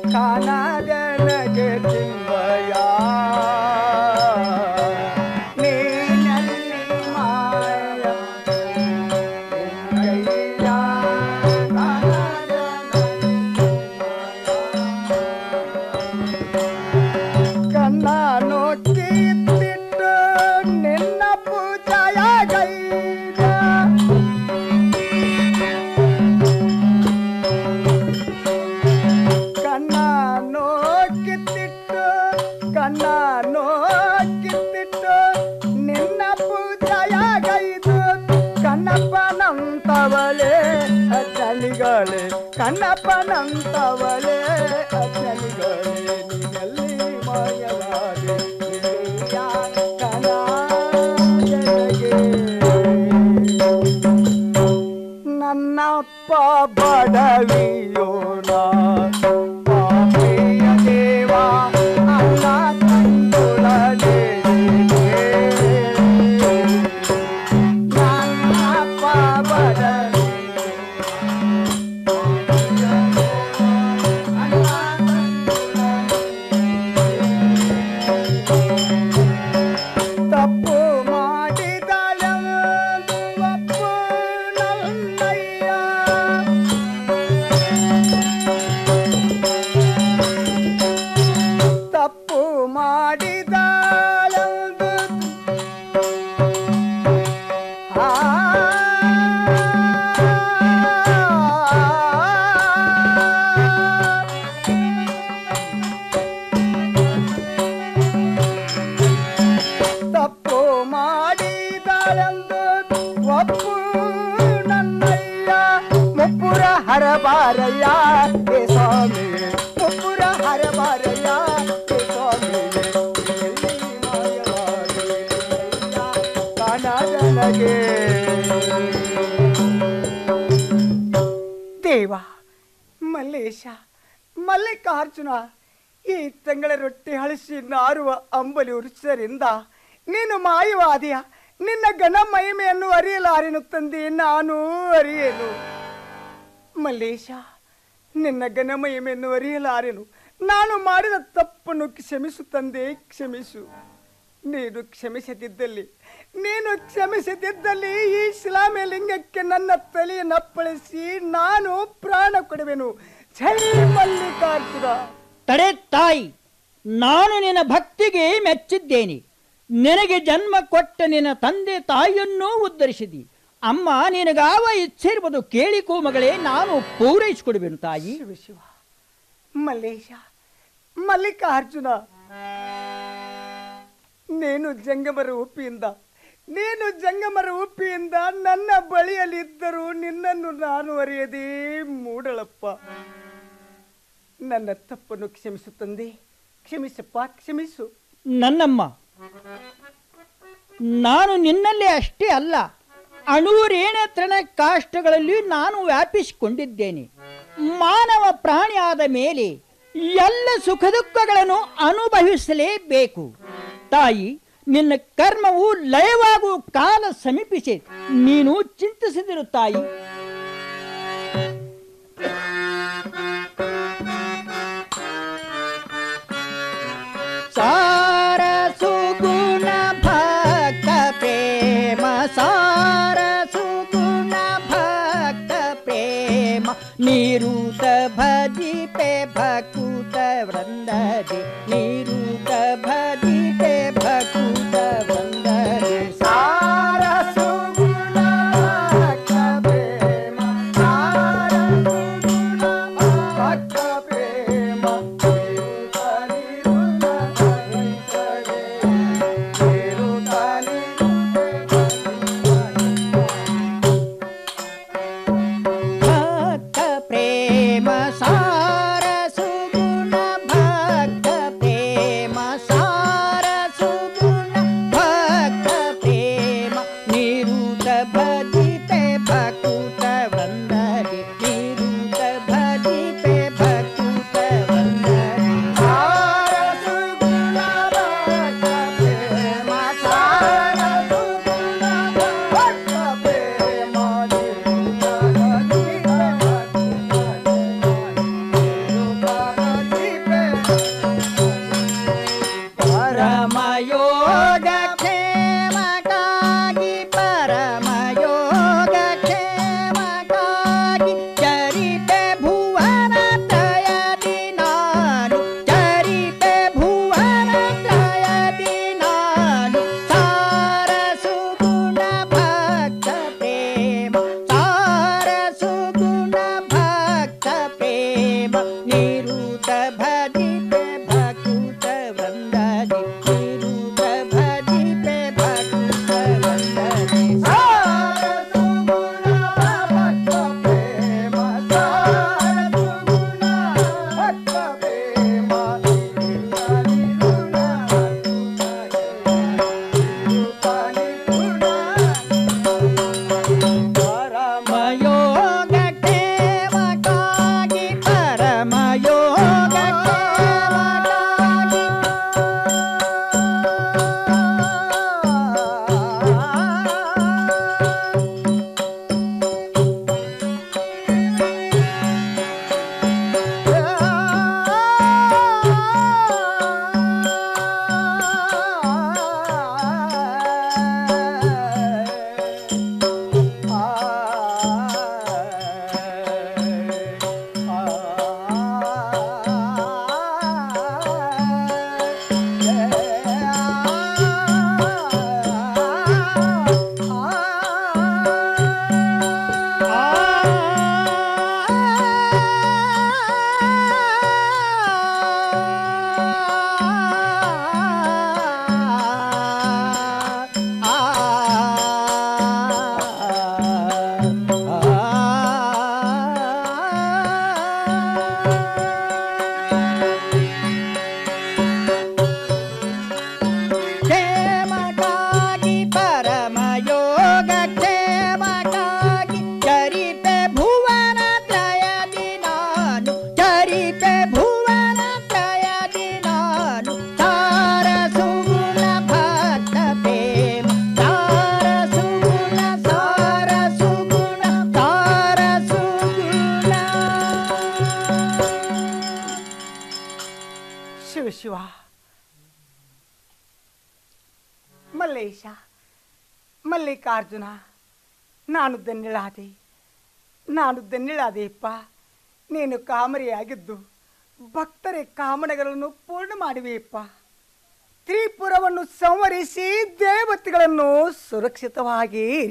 ಮಲ್ಲಿಕಾರ್ಜುನ ಈ ತಂಗಳ ರೊಟ್ಟಿ ಹಳಿಸಿ ನಾರುವ ಅಂಬಲಿ ಉರುಸರಿಂದ ನೀನು ಮಾಯವಾದಿಯ ನಿನ್ನ ಗಣ ಮಹಿಮೆಯನ್ನು ಅರಿಯಲಾರೆನು ತಂದೆ ನಾನು ಅರಿಯೇನು ಮಲ್ಲೇಶ ನಿನ್ನ ಘನ ಮಹಿಮೆಯನ್ನು ಅರಿಯಲಾರೆನು ನಾನು ಮಾಡಿದ ತಪ್ಪನ್ನು ಕ್ಷಮಿಸು ತಂದೆ ಕ್ಷಮಿಸು ನೀನು ಕ್ಷಮಿಸದಿದ್ದಲ್ಲಿ ನೀನು ಕ್ಷಮಿಸದಿದ್ದಲ್ಲಿ ಈ ಶಿಲಾಮೇಲಿಂಗಕ್ಕೆ ನನ್ನ ತಲೆಯನ್ನು ಅಪ್ಪಳಿಸಿ ನಾನು ಪ್ರಾಣ ಕೊಡುವೆನು ಜೈ ಮಲ್ಲಿಕಾರ್ಜುನ ತಡೆ ತಾಯಿ ನಾನು ನಿನ್ನ ಭಕ್ತಿಗೆ ಮೆಚ್ಚಿದ್ದೇನೆ ನಿನಗೆ ಜನ್ಮ ಕೊಟ್ಟ ನಿನ್ನ ತಂದೆ ತಾಯಿಯನ್ನೂ ಉದ್ಧರಿಸಿದಿ ಅಮ್ಮ ನಿನಗಾವ ಇಚ್ಛೆ ಇರ್ಬೋದು ಕೇಳಿಕೋ ಮಗಳೇ ನಾನು ಪೂರೈಸಿಕೊಡುವೆನು ತಾಯಿ ಶಿವ ಮಲ್ಲೇಶ ಮಲ್ಲಿಕಾರ್ಜುನ ನೀನು ಜಂಗಮರ ಉಪ್ಪಿಯಿಂದ ನೀನು ಜಂಗಮರ ಉಪ್ಪಿಯಿಂದ ನನ್ನ ಬಳಿಯಲ್ಲಿದ್ದರೂ ನಿನ್ನನ್ನು ನಾನು ಅರಿಯದೇ ಮೂಡಳಪ್ಪ ನನ್ನ ತಪ್ಪನ್ನು ಕ್ಷಮಿಸು ತಂದೆ ಕ್ಷಮಿಸಪ್ಪ ಕ್ಷಮಿಸು ನನ್ನಮ್ಮ ನಾನು ನಿನ್ನಲ್ಲಿ ಅಷ್ಟೇ ಅಲ್ಲ ಅಣುರೇಣ ತೃಣ ಕಾಷ್ಟಗಳಲ್ಲಿ ನಾನು ವ್ಯಾಪಿಸಿಕೊಂಡಿದ್ದೇನೆ ಮಾನವ ಪ್ರಾಣಿಯಾದ ಮೇಲೆ ಎಲ್ಲ ಸುಖ ದುಃಖಗಳನ್ನು ಅನುಭವಿಸಲೇಬೇಕು ತಾಯಿ ನಿನ್ನ ಕರ್ಮವು ಲಯವಾಗುವ ಕಾಲ ಸಮೀಪಿಸಿ ನೀನು ಚಿಂತಿಸಿದಿರು ತಾಯಿ ಸಾರ ಸುಗುಣ ಭಕ್ತ ಪ್ರೇಮ ಸಾರ ಸುಗುಣ ಭಕ್ತ ಪ್ರೇಮ ನಿರುತ ಭಜಿಪೆ ಭಕುತ ವೃಂದದೆ ನಿರುತ ಭಜಿಪೆ ಭಕುತ ವೃಂದದೆ ಸಾರ ಸುಗುಣ ಭಕ್ತ ಪ್ರೇಮ ಸಾರ ಸುಗುಣ ಭಕ್ತ ಪ್ರೇಮ ಭಕ್ತ ಪ್ರೇಮ ಸಾರ ಸುಗುಣ ಭಕ್ತ ಪ್ರೇಮ ಸಾರ ಸುಗುಣ ಭಕ್ತ ಪ್ರೇಮ ನಿರುತ ಭಜಿತೆ ಭಕುತ ವಂದನೆ ನಿರುತ ಭಜಿತೆ ಭಕುತ ವಂದನೆ ಸಾರ ಸುಗುಣ ಭಕ್ತ ಪ್ರೇಮ ಸಾರ ಸುಗುಣ ಭಕ್ತ ಪ್ರೇಮ ಪರಮಯೋಗ ಕ್ಷೇಮಕ್ಕಾಗಿ ಪರಮಯೋಗ ಕ್ಷೇಮಕ್ಕಾಗಿ ಚರಿತೆ ಭುವನ ತ್ರಯದಿ ನಾನು ಚರಿತೆ ಭುವನ ತ್ರಯದಿ ನಾನು ಸಾರ ಸುಗುಣ ಭಕ್ತ ಪ್ರೇಮ ಸಾರ ಸುಗುಣ ಭಕ್ತ ಪ್ರೇಮ ನಿರುತ ಭಜಿತೆ ಭಕುತ ವಂದನೆ ನಿರುತ ಭಜಿತೆ ಭಕುತ ವಂದನೆ ಸಾರ ಸುಗುಣ ಭಕ್ತ ಪ್ರೇಮ ಸಾರ ಸುಗುಣ ಭಕ್ತ ಪ್ರೇಮ ಪರಮಯೋಗ ಕ್ಷೇಮಕ್ಕಾಗಿ ಪರಮಯೋಗ ಕ್ಷೇಮಕ್ಕಾಗಿ ಶಿವ ಶಿವ ಮಲ್ಲೇಶ ಮಲ್ಲಿಕಾರ್ಜುನ ನಾನು ಧನ್ಯಳಾದೆ ನಾನು ಧನ್ಯಳಾದೆಯಪ್ಪ ನೀನು ಕಾಮರಿಯಾಗಿದ್ದು ಭಕ್ತರ ಕಾಮನೆಗಳನ್ನು ಪೂರ್ಣ ಮಾಡುವೆಯಪ್ಪ ತ್ರಿಪುರವನ್ನು ಸಂವರಿಸಿ ದೇವತೆಗಳನ್ನು ಸುರಕ್ಷಿತವಾಗಿ